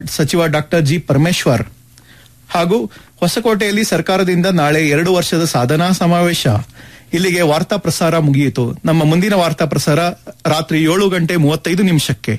ಸಚಿವ doctor G Parameshwar ಹಾಗೂ ಹೊಸಕೋಟೆಯಲ್ಲಿ ಸರ್ಕಾರದಿಂದ ನಾಳೆ ಎರಡು ವರ್ಷದ ಸಾಧನಾ ಸಮಾವೇಶ ಇಲ್ಲಿಗೆ ವಾರ್ತಾ ಪ್ರಸಾರ ಮುಗಿಯಿತು ನಮ್ಮ ಮುಂದಿನ ವಾರ್ತಾ ಪ್ರಸಾರ ರಾತ್ರಿ ಏಳು ಗಂಟೆ ಮೂವತ್ತೈದು ನಿಮಿಷಕ್ಕೆ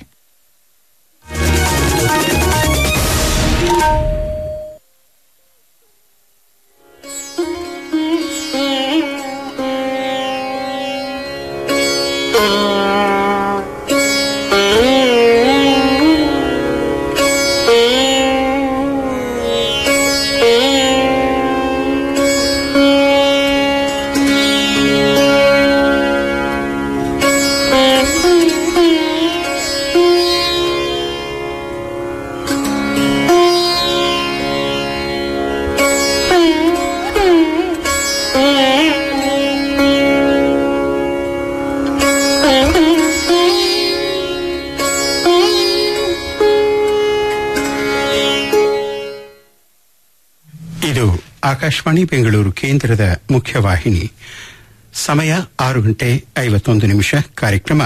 ಇದು ಆಕಾಶವಾಣಿ ಬೆಂಗಳೂರು ಕೇಂದ್ರದ ಮುಖ್ಯವಾಹಿನಿ ಸಮಯ ಆರು ಗಂಟೆ ಐವತ್ತೊಂದು ನಿಮಿಷ ಕಾರ್ಯಕ್ರಮ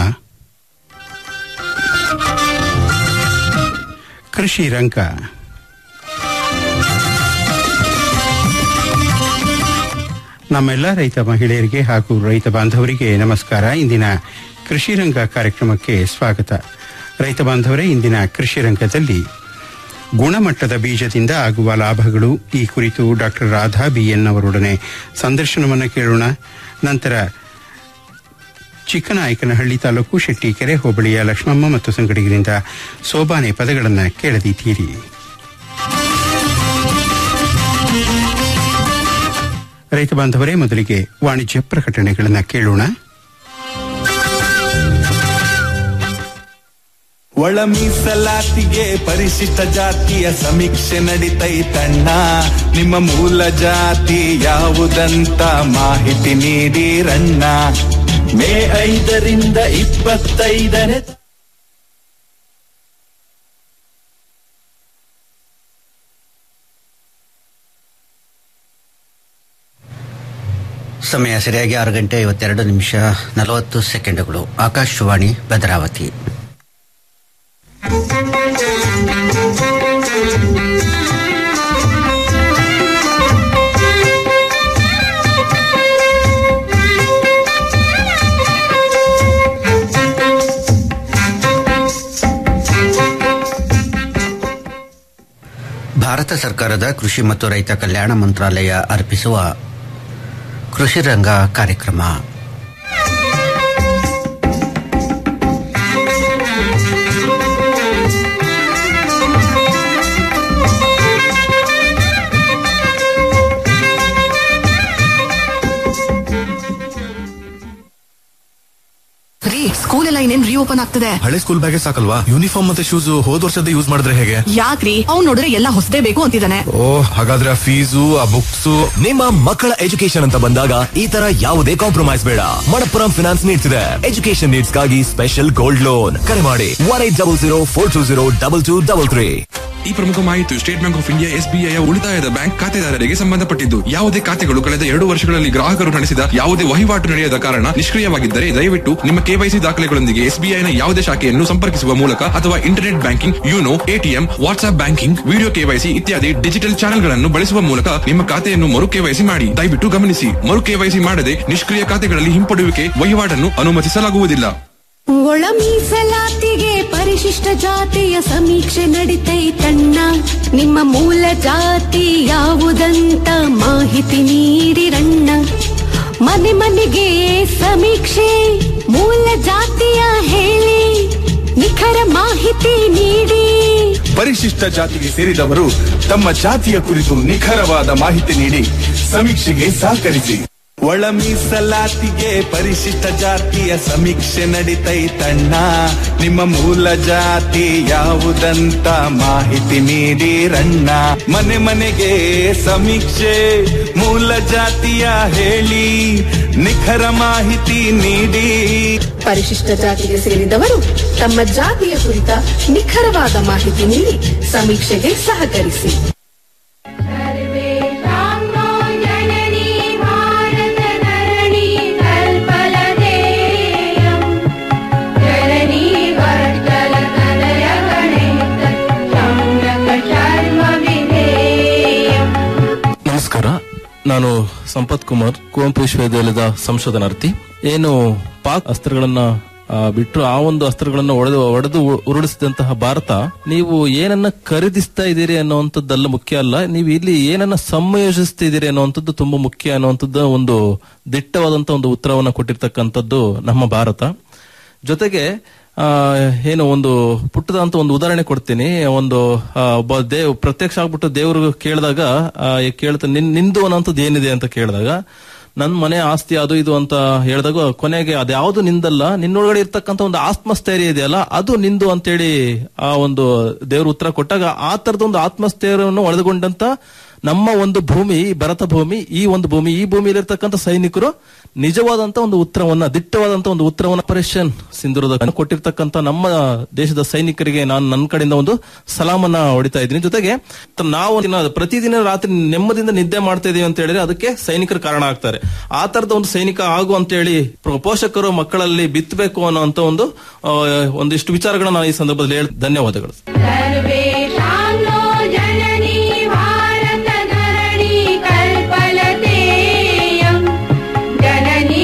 ಕೃಷಿ ರಂಗ ನಮ್ಮೆಲ್ಲ ರೈತ ಮಹಿಳೆಯರಿಗೆ ಹಾಗೂ ರೈತ ಬಾಂಧವರಿಗೆ ನಮಸ್ಕಾರ ಇಂದಿನ ಕೃಷಿ ರಂಗ ಕಾರ್ಯಕ್ರಮಕ್ಕೆ ಸ್ವಾಗತ ರೈತ ಬಾಂಧವರೇ ಇಂದಿನ ಕೃಷಿ ರಂಗದಲ್ಲಿ ಗುಣಮಟ್ಟದ ಬೀಜದಿಂದ ಆಗುವ ಲಾಭಗಳು ಈ ಕುರಿತು ಡಾಕ್ಟರ್ ರಾಧಾ ಬಿಎನ್ ಅವರೊಡನೆ ಸಂದರ್ಶನವನ್ನು ಕೇಳೋಣ ನಂತರ ಚಿಕ್ಕನಾಯಕನಹಳ್ಳಿ ತಾಲೂಕು ಶೆಟ್ಟಿಕೆರೆ ಹೋಬಳಿಯ ಲಕ್ಷ್ಮಮ್ಮ ಮತ್ತು ಸಂಗಡಿಗರಿಂದ ಸೋಬಾನೆ ಪದಗಳನ್ನು ಕೇಳದಿದ್ದೀರಿ ರೈತ ಬಾಂಧವರೇ ಮೊದಲಿಗೆ ವಾಣಿಜ್ಯ ಪ್ರಕಟಣೆಗಳನ್ನು ಕೇಳೋಣ ಒಳ ಮೀಸಲಾತಿಗೆ ಪರಿಶಿಷ್ಟ ಜಾತಿಯ ಸಮೀಕ್ಷೆ ನಡಿತೈತಣ್ಣ ನಿಮ್ಮ ಮೂಲ ಜಾತಿ ಯಾವುದಂತ ಮಾಹಿತಿ ನೀಡಿರಣ್ಣ ಮೇ ಐದರಿಂದ ಇಪ್ಪತ್ತೈದನೇ ಸಮಯ ಸರಿಯಾಗಿ ಆರು ಗಂಟೆ ಐವತ್ತೆರಡು ನಿಮಿಷ ನಲವತ್ತು ಸೆಕೆಂಡುಗಳು ಆಕಾಶವಾಣಿ ಭದ್ರಾವತಿ ಭಾರತ ಸರ್ಕಾರದ ಕೃಷಿ ಮತ್ತು ರೈತ ಕಲ್ಯಾಣ ಮಂತ್ರಾಲಯ ಅರ್ಪಿಸುವ ಕೃಷಿ ರಂಗ ಕಾರ್ಯಕ್ರಮ ರೀ ಸ್ಕೂಲ್ ಎಲ್ಲ ಇನ್ನೇನ್ ರೀಓಪನ್ ಆಗ್ತದೆ ಹಳೆ ಸ್ಕೂಲ್ ಬ್ಯಾಗೇ ಸಾಕಲ್ವಾ ಯೂನಿಫಾರ್ಮ್ ಮತ್ತೆ ಶೂಸ್ ಹೋದ್ ವರ್ಷದ ಯೂಸ್ ಮಾಡಿದ್ರೆ ಹೇಗೆ ಯಾಕ್ರಿ ಅವ್ನ್ ನೋಡಿದ್ರೆ ಎಲ್ಲ ಹೊಸದೇ ಬೇಕು ಅಂತಿದ್ದಾನೆ ಓ ಹಾಗಾದ್ರೆ ಆ ಫೀಸು ಆ ಬುಕ್ಸ್ ನಿಮ್ಮ ಮಕ್ಕಳ ಎಜುಕೇಶನ್ ಅಂತ ಬಂದಾಗ ಈ ತರ ಯಾವುದೇ ಕಾಂಪ್ರಮೈಸ್ ಬೇಡ ಮಣಪ್ಪುರಂ ಫಿನಾನ್ಸ್ ನೀಡ್ಸ್ ಇದೆ ಎಜುಕೇಶನ್ ನೀಡ್ಸ್ ಗಾಗಿ ಸ್ಪೆಷಲ್ ಗೋಲ್ಡ್ ಲೋನ್ ಕರೆ ಮಾಡಿ one eight double zero four two zero double two double three ಈ ಪ್ರಮುಖ ಮಾಹಿತಿಯು state bank of India SBI ಉಳಿತಾಯದ ಬ್ಯಾಂಕ್ ಖಾತೆದಾರರಿಗೆ ಸಂಬಂಧಪಟ್ಟಿದ್ದು ಯಾವುದೇ ಖಾತೆಗಳು ಕಳೆದ ಎರಡು ವರ್ಷಗಳಲ್ಲಿ ಗ್ರಾಹಕರು ನಡೆಸಿದ ಯಾವುದೇ ವಹಿವಾಟು ನಡೆಯದ ಕಾರಣ ನಿಷ್ಕ್ರಿಯವಾಗಿದ್ದರೆ ದಯವಿಟ್ಟು ನಿಮ್ಮ ಕೆವೈಸಿ ದಾಖಲೆಗಳೊಂದಿಗೆ ಎಸ್ಬಿಐನ ಯಾವುದೇ ಶಾಖೆಯನ್ನು ಸಂಪರ್ಕಿಸುವ ಮೂಲಕ ಅಥವಾ internet banking YONO ATM WhatsApp banking video KYC ಇತ್ಯಾದಿ ಡಿಜಿಟಲ್ ಚಾನೆಲ್ಗಳನ್ನು ಬಳಸುವ ಮೂಲಕ ನಿಮ್ಮ ಖಾತೆಯನ್ನು ಮರು ಕೆವೈಸಿ ಮಾಡಿ ದಯವಿಟ್ಟು ಗಮನಿಸಿ ಮರು ಕೆವೈಸಿ ಮಾಡದೆ ನಿಷ್ಕ್ರಿಯ ಖಾತೆಗಳಲ್ಲಿ ಹಿಂಪಡೆಯುವಿಕೆ ವಹಿವಾಟನ್ನು ಅನುಮತಿಸಲಾಗುವುದಿಲ್ಲ ಒಳ ಮೀಸಲಾತಿಗೆ ಪರಿಶಿಷ್ಟ ಜಾತಿಯ ಸಮೀಕ್ಷೆ ನಡಿತೈತಣ್ಣ ನಿಮ್ಮ ಮೂಲ ಜಾತಿ ಯಾವುದಂತ ಮಾಹಿತಿ ನೀಡಿರಣ್ಣ ಮನೆ ಮನೆಗೆ ಸಮೀಕ್ಷೆ ಮೂಲ ಜಾತಿಯ ಹೇಳಿ ನಿಖರ ಮಾಹಿತಿ ನೀಡಿ ಪರಿಶಿಷ್ಟ ಜಾತಿಗೆ ಸೇರಿದವರು ತಮ್ಮ ಜಾತಿಯ ಕುರಿತು ನಿಖರವಾದ ಮಾಹಿತಿ ನೀಡಿ ಸಮೀಕ್ಷೆಗೆ ಸಹಕರಿಸಿ ಒಳ ಮೀಸಲಾತಿಗೆ ಪರಿಶಿಷ್ಟ ಜಾತಿಯ ಸಮೀಕ್ಷೆ ನಡಿತೈತಣ್ಣ ನಿಮ್ಮ ಮೂಲ ಜಾತಿ ಯಾವುದಂತ ಮಾಹಿತಿ ನೀಡಿರಣ್ಣ ಮನೆ ಮನೆಗೆ ಸಮೀಕ್ಷೆ ಮೂಲ ಜಾತಿಯ ಹೇಳಿ ನಿಖರ ಮಾಹಿತಿ ನೀಡಿ ಪರಿಶಿಷ್ಟ ಜಾತಿಗೆ ಸೇರಿದವರು ತಮ್ಮ ಜಾತಿಯ ಕುರಿತ ನಿಖರವಾದ ಮಾಹಿತಿ ನೀಡಿ ಸಮೀಕ್ಷೆಗೆ ಸಹಕರಿಸಿ ನಾನು ಸಂಪತ್ ಕುಮಾರ್ ಕುವೆಂಪು ವಿಶ್ವವಿದ್ಯಾಲಯದ ಸಂಶೋಧನಾರ್ಥಿ ಏನು ಪಾಕ್ ಅಸ್ತ್ರಗಳನ್ನ ಆ, ಬಿಟ್ಟು ಆ ಒಂದು ಅಸ್ತ್ರಗಳನ್ನ ಒಡೆದು ಒಡೆದು ಉ- ಉರುಳಿಸಿದಂತಹ ಭಾರತ ನೀವು ಏನನ್ನ ಖರೀದಿಸ್ತಾ ಇದ್ದೀರಿ ಅನ್ನುವಂಥದ್ದಲ್ಲ ಮುಖ್ಯ ಅಲ್ಲ ನೀವು ಇಲ್ಲಿ ಏನನ್ನ ಸಂಯೋಜಿಸ್ತಿದ್ದೀರಿ ಅನ್ನುವಂಥದ್ದು ತುಂಬಾ ಮುಖ್ಯ ಅನ್ನುವಂಥದ್ದು ಒಂದು ದಿಟ್ಟವಾದಂತಹ ಒಂದು ಉತ್ತರವನ್ನ ಕೊಟ್ಟಿರ್ತಕ್ಕಂಥದ್ದು ನಮ್ಮ ಭಾರತ ಜೊತೆಗೆ ಆ, ಏನು ಒಂದು ಪುಟ್ಟದಂತ ಒಂದು ಉದಾಹರಣೆ ಕೊಡ್ತೀನಿ ಒಂದು ಆ, ಒಬ್ಬ ದೇವ್ ಪ್ರತ್ಯಕ್ಷ ಆಗ್ಬಿಟ್ಟು ದೇವ್ರು ಕೇಳಿದಾಗ ಕೇಳ್ತಾ ನಿನ್ ನಿಂದು ಅನ್ನೋಂಥದ್ದು ಏನಿದೆ ಅಂತ ಕೇಳಿದಾಗ ನನ್ ಮನೆ ಆಸ್ತಿ ಅದು ಇದು ಅಂತ ಹೇಳಿದಾಗ ಕೊನೆಗೆ ಅದ್ಯಾವುದು ನಿಂದಲ್ಲ ನಿನ್ನೊಳಗಡೆ ಇರ್ತಕ್ಕಂಥ ಒಂದು ಆತ್ಮಸ್ಥೈರ್ಯ ಇದೆಯಲ್ಲ ಅದು ನಿಂದು ಅಂತೇಳಿ ಆ ಒಂದು ದೇವ್ರ ಉತ್ತರ ಕೊಟ್ಟಾಗ ಆ ತರದ ಒಂದು ಆತ್ಮಸ್ಥೈರ್ಯವನ್ನು ಒಳಗೊಂಡಂತ ನಮ್ಮ ಒಂದು ಭೂಮಿ ಈ ಭರತ ಭೂಮಿ ಈ ಒಂದು ಭೂಮಿ ಈ ಭೂಮಿಯಲ್ಲಿರ್ತಕ್ಕಂಥ ಸೈನಿಕರು ನಿಜವಾದಂತ ಒಂದು ಉತ್ತರವನ್ನ ದಿಟ್ಟವಾದಂತ ಒಂದು ಉತ್ತರವನ್ನ ಆಪರೇಷನ್ ಸಿಂಧೂರದ ಕೊಟ್ಟಿರ್ತಕ್ಕಂಥ ನಮ್ಮ ದೇಶದ ಸೈನಿಕರಿಗೆ ನಾನು ನನ್ನ ಕಡೆಯಿಂದ ಒಂದು ಸಲಾಮನ್ನ ಹೊಡಿತಾ ಇದ್ದೀನಿ ಜೊತೆಗೆ ನಾವು ದಿನ- ಪ್ರತಿದಿನ ರಾತ್ರಿ ನೆಮ್ಮದಿಯಿಂದ ನಿದ್ದೆ ಮಾಡ್ತಾ ಇದೀವಿ ಅಂತ ಹೇಳಿದ್ರೆ ಅದಕ್ಕೆ ಸೈನಿಕರು ಕಾರಣ ಆಗ್ತಾರೆ ಆ ತರದ ಒಂದು ಸೈನಿಕ ಆಗು ಅಂತ ಹೇಳಿ ಪ್ರ- ಪೋಷಕರು ಮಕ್ಕಳಲ್ಲಿ ಬಿತ್ತಬೇಕು ಅನ್ನೋಂತ ಒಂದು ಆ, ಒಂದಿಷ್ಟು ವಿಚಾರಗಳನ್ನ ನಾನು ಈ ಸಂದರ್ಭದಲ್ಲಿ ಹೇಳಿ ಧನ್ಯವಾದಗಳು सर्वेषां नो जननी भारतधरणी कल्पलतेयम् जननी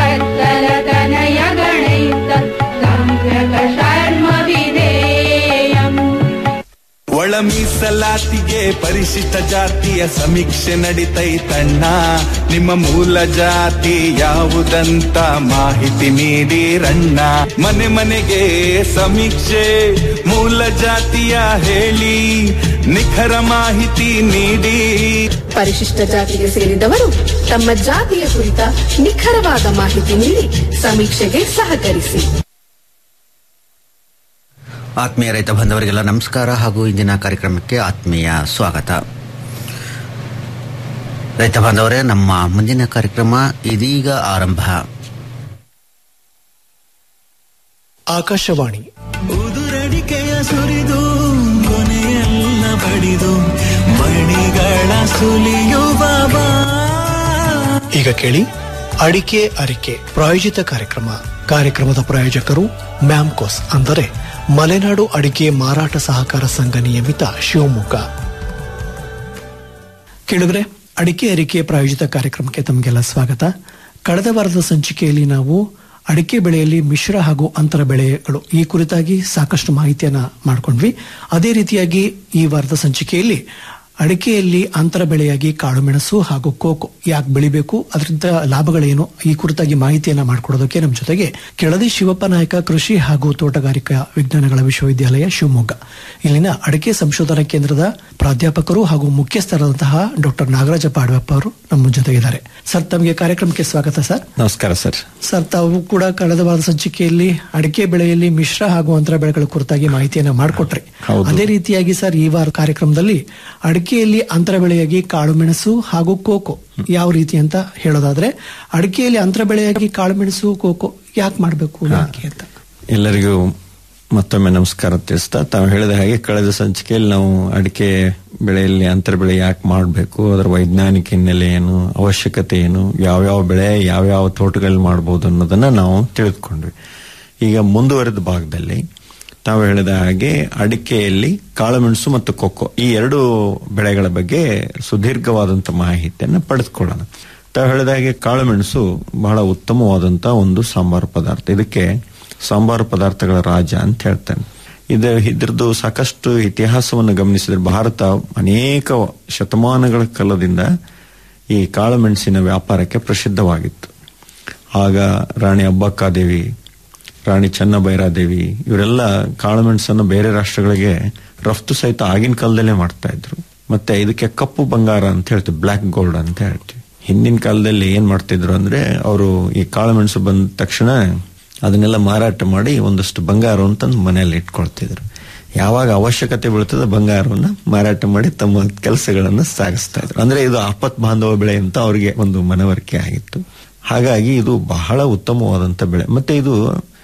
वत्सलतनयगणैः सम्यक् शर्म विधेयम् ಒಳ ಮೀಸಲಾತಿಗೆ ಪರಿಶಿಷ್ಟ ಜಾತಿಯ ಸಮೀಕ್ಷೆ ನಡಿತೈತಣ್ಣ ನಿಮ್ಮ ಮೂಲ ಜಾತಿ ಯಾವುದಂತ ಮಾಹಿತಿ ನೀಡಿರಣ್ಣ ಮನೆ ಮನೆಗೆ ಸಮೀಕ್ಷೆ ಮೂಲ ಜಾತಿಯ ಹೇಳಿ ನಿಖರ ಮಾಹಿತಿ ನೀಡಿ ಪರಿಶಿಷ್ಟ ಜಾತಿಗೆ ಸೇರಿದವರು ತಮ್ಮ ಜಾತಿಯ ಕುರಿತ ನಿಖರವಾದ ಮಾಹಿತಿ ನೀಡಿ ಸಮೀಕ್ಷೆಗೆ ಸಹಕರಿಸಿ ಆತ್ಮೀಯ ರೈತ ಬಾಂಧವರಿಗೆಲ್ಲ ನಮಸ್ಕಾರ ಹಾಗೂ ಇಂದಿನ ಕಾರ್ಯಕ್ರಮಕ್ಕೆ ಆತ್ಮೀಯ ಸ್ವಾಗತ ರೈತ ಬಾಂಧವರೇ ನಮ್ಮ ಮುಂದಿನ ಕಾರ್ಯಕ್ರಮ ಇದೀಗ ಆರಂಭ ಆಕಾಶವಾಣಿ ಉದುರಡಿಕೆಯ ಸುರಿದು ಕೊನೆಯೆಲ್ಲ ಬಡಿದು ಮಣಿಗಳ ಸುಲಿಯುವ ಬಾ ಈಗ ಕೇಳಿ ಅಡಿಕೆ ಅರಿಕೆ ಪ್ರಾಯೋಜಿತ ಕಾರ್ಯಕ್ರಮ ಕಾರ್ಯಕ್ರಮದ ಪ್ರಾಯೋಜಕರು ಮ್ಯಾಮ್ಕೋಸ್ ಅಂದರೆ ಮಲೆನಾಡು ಅಡಿಕೆ ಮಾರಾಟ ಸಹಕಾರ ಸಂಘ ನಿಯಮಿತ ಶಿವಮೊಗ್ಗ ಕೇಳಿದ್ರೆ ಅಡಿಕೆ ಅರಿಕೆ ಪ್ರಾಯೋಜಿತ ಕಾರ್ಯಕ್ರಮಕ್ಕೆ ತಮಗೆಲ್ಲ ಸ್ವಾಗತ ಕಳೆದ ವಾರದ ಸಂಚಿಕೆಯಲ್ಲಿ ನಾವು ಅಡಿಕೆ ಬೆಳೆಯಲ್ಲಿ ಮಿಶ್ರ ಹಾಗೂ ಅಂತರ ಬೆಳೆಗಳು ಈ ಕುರಿತಾಗಿ ಸಾಕಷ್ಟು ಮಾಹಿತಿಯನ್ನ ಮಾಡ್ಕೊಂಡ್ವಿ ಅದೇ ರೀತಿಯಾಗಿ ಈ ವಾರದ ಸಂಚಿಕೆಯಲ್ಲಿ ಅಡಿಕೆಯಲ್ಲಿ ಅಂತರ ಬೆಳೆಯಾಗಿ ಕಾಳುಮೆಣಸು ಹಾಗೂ ಕೋಕೋ ಯಾಕೆ ಬೆಳಿಬೇಕು ಅದರಿಂದ ಲಾಭಗಳೇನು ಈ ಕುರಿತಾಗಿ ಮಾಹಿತಿಯನ್ನ ಮಾಡಿಕೊಡೋದಕ್ಕೆ ನಮ್ಮ ಜೊತೆಗೆ ಕೆಳದಿ ಶಿವಪ್ಪ ನಾಯಕ ಕೃಷಿ ಹಾಗೂ ತೋಟಗಾರಿಕಾ ವಿಜ್ಞಾನಗಳ ವಿಶ್ವವಿದ್ಯಾಲಯ ಶಿವಮೊಗ್ಗ ಇಲ್ಲಿನ ಅಡಿಕೆ ಸಂಶೋಧನಾ ಕೇಂದ್ರದ ಪ್ರಾಧ್ಯಾಪಕರು ಹಾಗೂ ಮುಖ್ಯಸ್ಥರಾದಂತಹ ಡಾಕ್ಟರ್ ನಾಗರಾಜ ಪಾಡ್ವಪ್ಪ ಅವರು ನಮ್ಮ ಜೊತೆಗಿದ್ದಾರೆ ಸರ್ ತಮಗೆ ಕಾರ್ಯಕ್ರಮಕ್ಕೆ ಸ್ವಾಗತ ಸರ್ ನಮಸ್ಕಾರ ಸರ್ ಸರ್ ತಾವು ಕೂಡ ಕಳೆದ ವಾರದ ಸಂಚಿಕೆಯಲ್ಲಿ ಅಡಿಕೆ ಬೆಳೆಯಲ್ಲಿ ಮಿಶ್ರ ಹಾಗೂ ಅಂತರ ಬೆಳೆಗಳ ಕುರಿತಾಗಿ ಮಾಹಿತಿಯನ್ನ ಮಾಡಿಕೊಟ್ರಿ ಹೌದು. ಅದೇ ರೀತಿಯಾಗಿ ಸರ್ ಈ ವಾರ ಕಾರ್ಯಕ್ರಮದಲ್ಲಿ ಅಡಿಕೆಯಲ್ಲಿ ಅಂತರ ಬೆಳೆಯಾಗಿ ಕಾಳುಮೆಣಸು ಹಾಗೂ ಕೋಕೋ ಯಾವ ರೀತಿ ಅಂತ ಹೇಳೋದಾದ್ರೆ ಅಡಿಕೆಯಲ್ಲಿ ಅಂತರ ಬೆಳೆಯಾಗಿ ಕಾಳುಮೆಣಸು ಕೋಕೋ ಯಾಕೆ ಮಾಡಬೇಕು ಯಾಕೆ ಅಂತ ಎಲ್ಲರಿಗೂ ಮತ್ತೊಮ್ಮೆ ನಮಸ್ಕಾರ ತಿಳಿಸ್ತಾ ತಾವು ಹೇಳಿದ ಹಾಗೆ ಕಳೆದ ಸಂಚಿಕೆಯಲ್ಲಿ ನಾವು ಅಡಿಕೆ ಬೆಳೆಯಲ್ಲಿ ಅಂತರ ಬೆಳೆ ಯಾಕೆ ಮಾಡಬೇಕು ಅದರ ವೈಜ್ಞಾನಿಕ ಹಿನ್ನೆಲೆ ಏನು ಅವಶ್ಯಕತೆ ಏನು ಯಾವ್ಯಾವ ಬೆಳೆ ಯಾವ್ಯಾವ ತೋಟಗಳಲ್ಲಿ ಮಾಡಬಹುದು ಅನ್ನೋದನ್ನ ನಾವು ತಿಳಿದುಕೊಂಡ್ವಿ ಈಗ ಮುಂದುವರೆದ ಭಾಗದಲ್ಲಿ ತಾವು ಹೇಳಿದ ಹಾಗೆ ಅಡಿಕೆಯಲ್ಲಿ ಕಾಳುಮೆಣಸು ಮತ್ತು ಕೊಕ್ಕೋ ಈ ಎರಡು ಬೆಳೆಗಳ ಬಗ್ಗೆ ಸುದೀರ್ಘವಾದಂತ ಮಾಹಿತಿಯನ್ನು ಪಡೆದುಕೊಳ್ಳೋಣ ತಾವು ಹೇಳಿದ ಹಾಗೆ ಕಾಳುಮೆಣಸು ಬಹಳ ಉತ್ತಮವಾದಂತ ಒಂದು ಸಾಂಬಾರು ಪದಾರ್ಥ ಇದಕ್ಕೆ ಸಾಂಬಾರು ಪದಾರ್ಥಗಳ ರಾಜ ಅಂತ ಹೇಳ್ತಾನೆ ಇದು ಇದ್ರದ್ದು ಸಾಕಷ್ಟು ಇತಿಹಾಸವನ್ನು ಗಮನಿಸಿದ್ರೆ ಭಾರತ ಅನೇಕ ಶತಮಾನಗಳ ಕಾಲದಿಂದ ಈ ಕಾಳುಮೆಣಸಿನ ವ್ಯಾಪಾರಕ್ಕೆ ಪ್ರಸಿದ್ಧವಾಗಿತ್ತು ಆಗ ರಾಣಿ ಅಬ್ಬಕ್ಕಾದೇವಿ ರಾಣಿ ಚೆನ್ನಭೈರಾದೇವಿ ಇವರೆಲ್ಲ ಕಾಳುಮೆಣಸನ್ನು ಬೇರೆ ರಾಷ್ಟ್ರಗಳಿಗೆ ರಫ್ತು ಸಹಿತ ಆಗಿನ ಕಾಲದಲ್ಲೇ ಮಾಡ್ತಾ ಇದ್ರು ಮತ್ತೆ ಇದಕ್ಕೆ ಕಪ್ಪು ಬಂಗಾರ ಅಂತ ಹೇಳ್ತೀವಿ ಬ್ಲ್ಯಾಕ್ ಗೋಲ್ಡ್ ಅಂತ ಹೇಳ್ತೀವಿ ಹಿಂದಿನ ಕಾಲದಲ್ಲಿ ಏನ್ ಮಾಡ್ತಿದ್ರು ಅಂದ್ರೆ ಅವರು ಈ ಕಾಳುಮೆಣಸು ಬಂದ ತಕ್ಷಣ ಅದನ್ನೆಲ್ಲ ಮಾರಾಟ ಮಾಡಿ ಒಂದಷ್ಟು ಬಂಗಾರವನ್ನು ತಂದು ಮನೆಯಲ್ಲಿ ಇಟ್ಕೊಳ್ತಿದ್ರು ಯಾವಾಗ ಅವಶ್ಯಕತೆ ಬೀಳ್ತದೆ ಬಂಗಾರವನ್ನ ಮಾರಾಟ ಮಾಡಿ ತಮ್ಮ ಕೆಲಸಗಳನ್ನ ಸಾಗಿಸ್ತಾ ಇದ್ರು ಅಂದ್ರೆ ಇದು ಆಪತ್ ಬಾಂಧವ ಬೆಳೆ ಅಂತ ಅವರಿಗೆ ಒಂದು ಮನವರಿಕೆ ಆಗಿತ್ತು ಹಾಗಾಗಿ ಇದು ಬಹಳ ಉತ್ತಮವಾದಂತ ಬೆಳೆ ಮತ್ತೆ ಇದು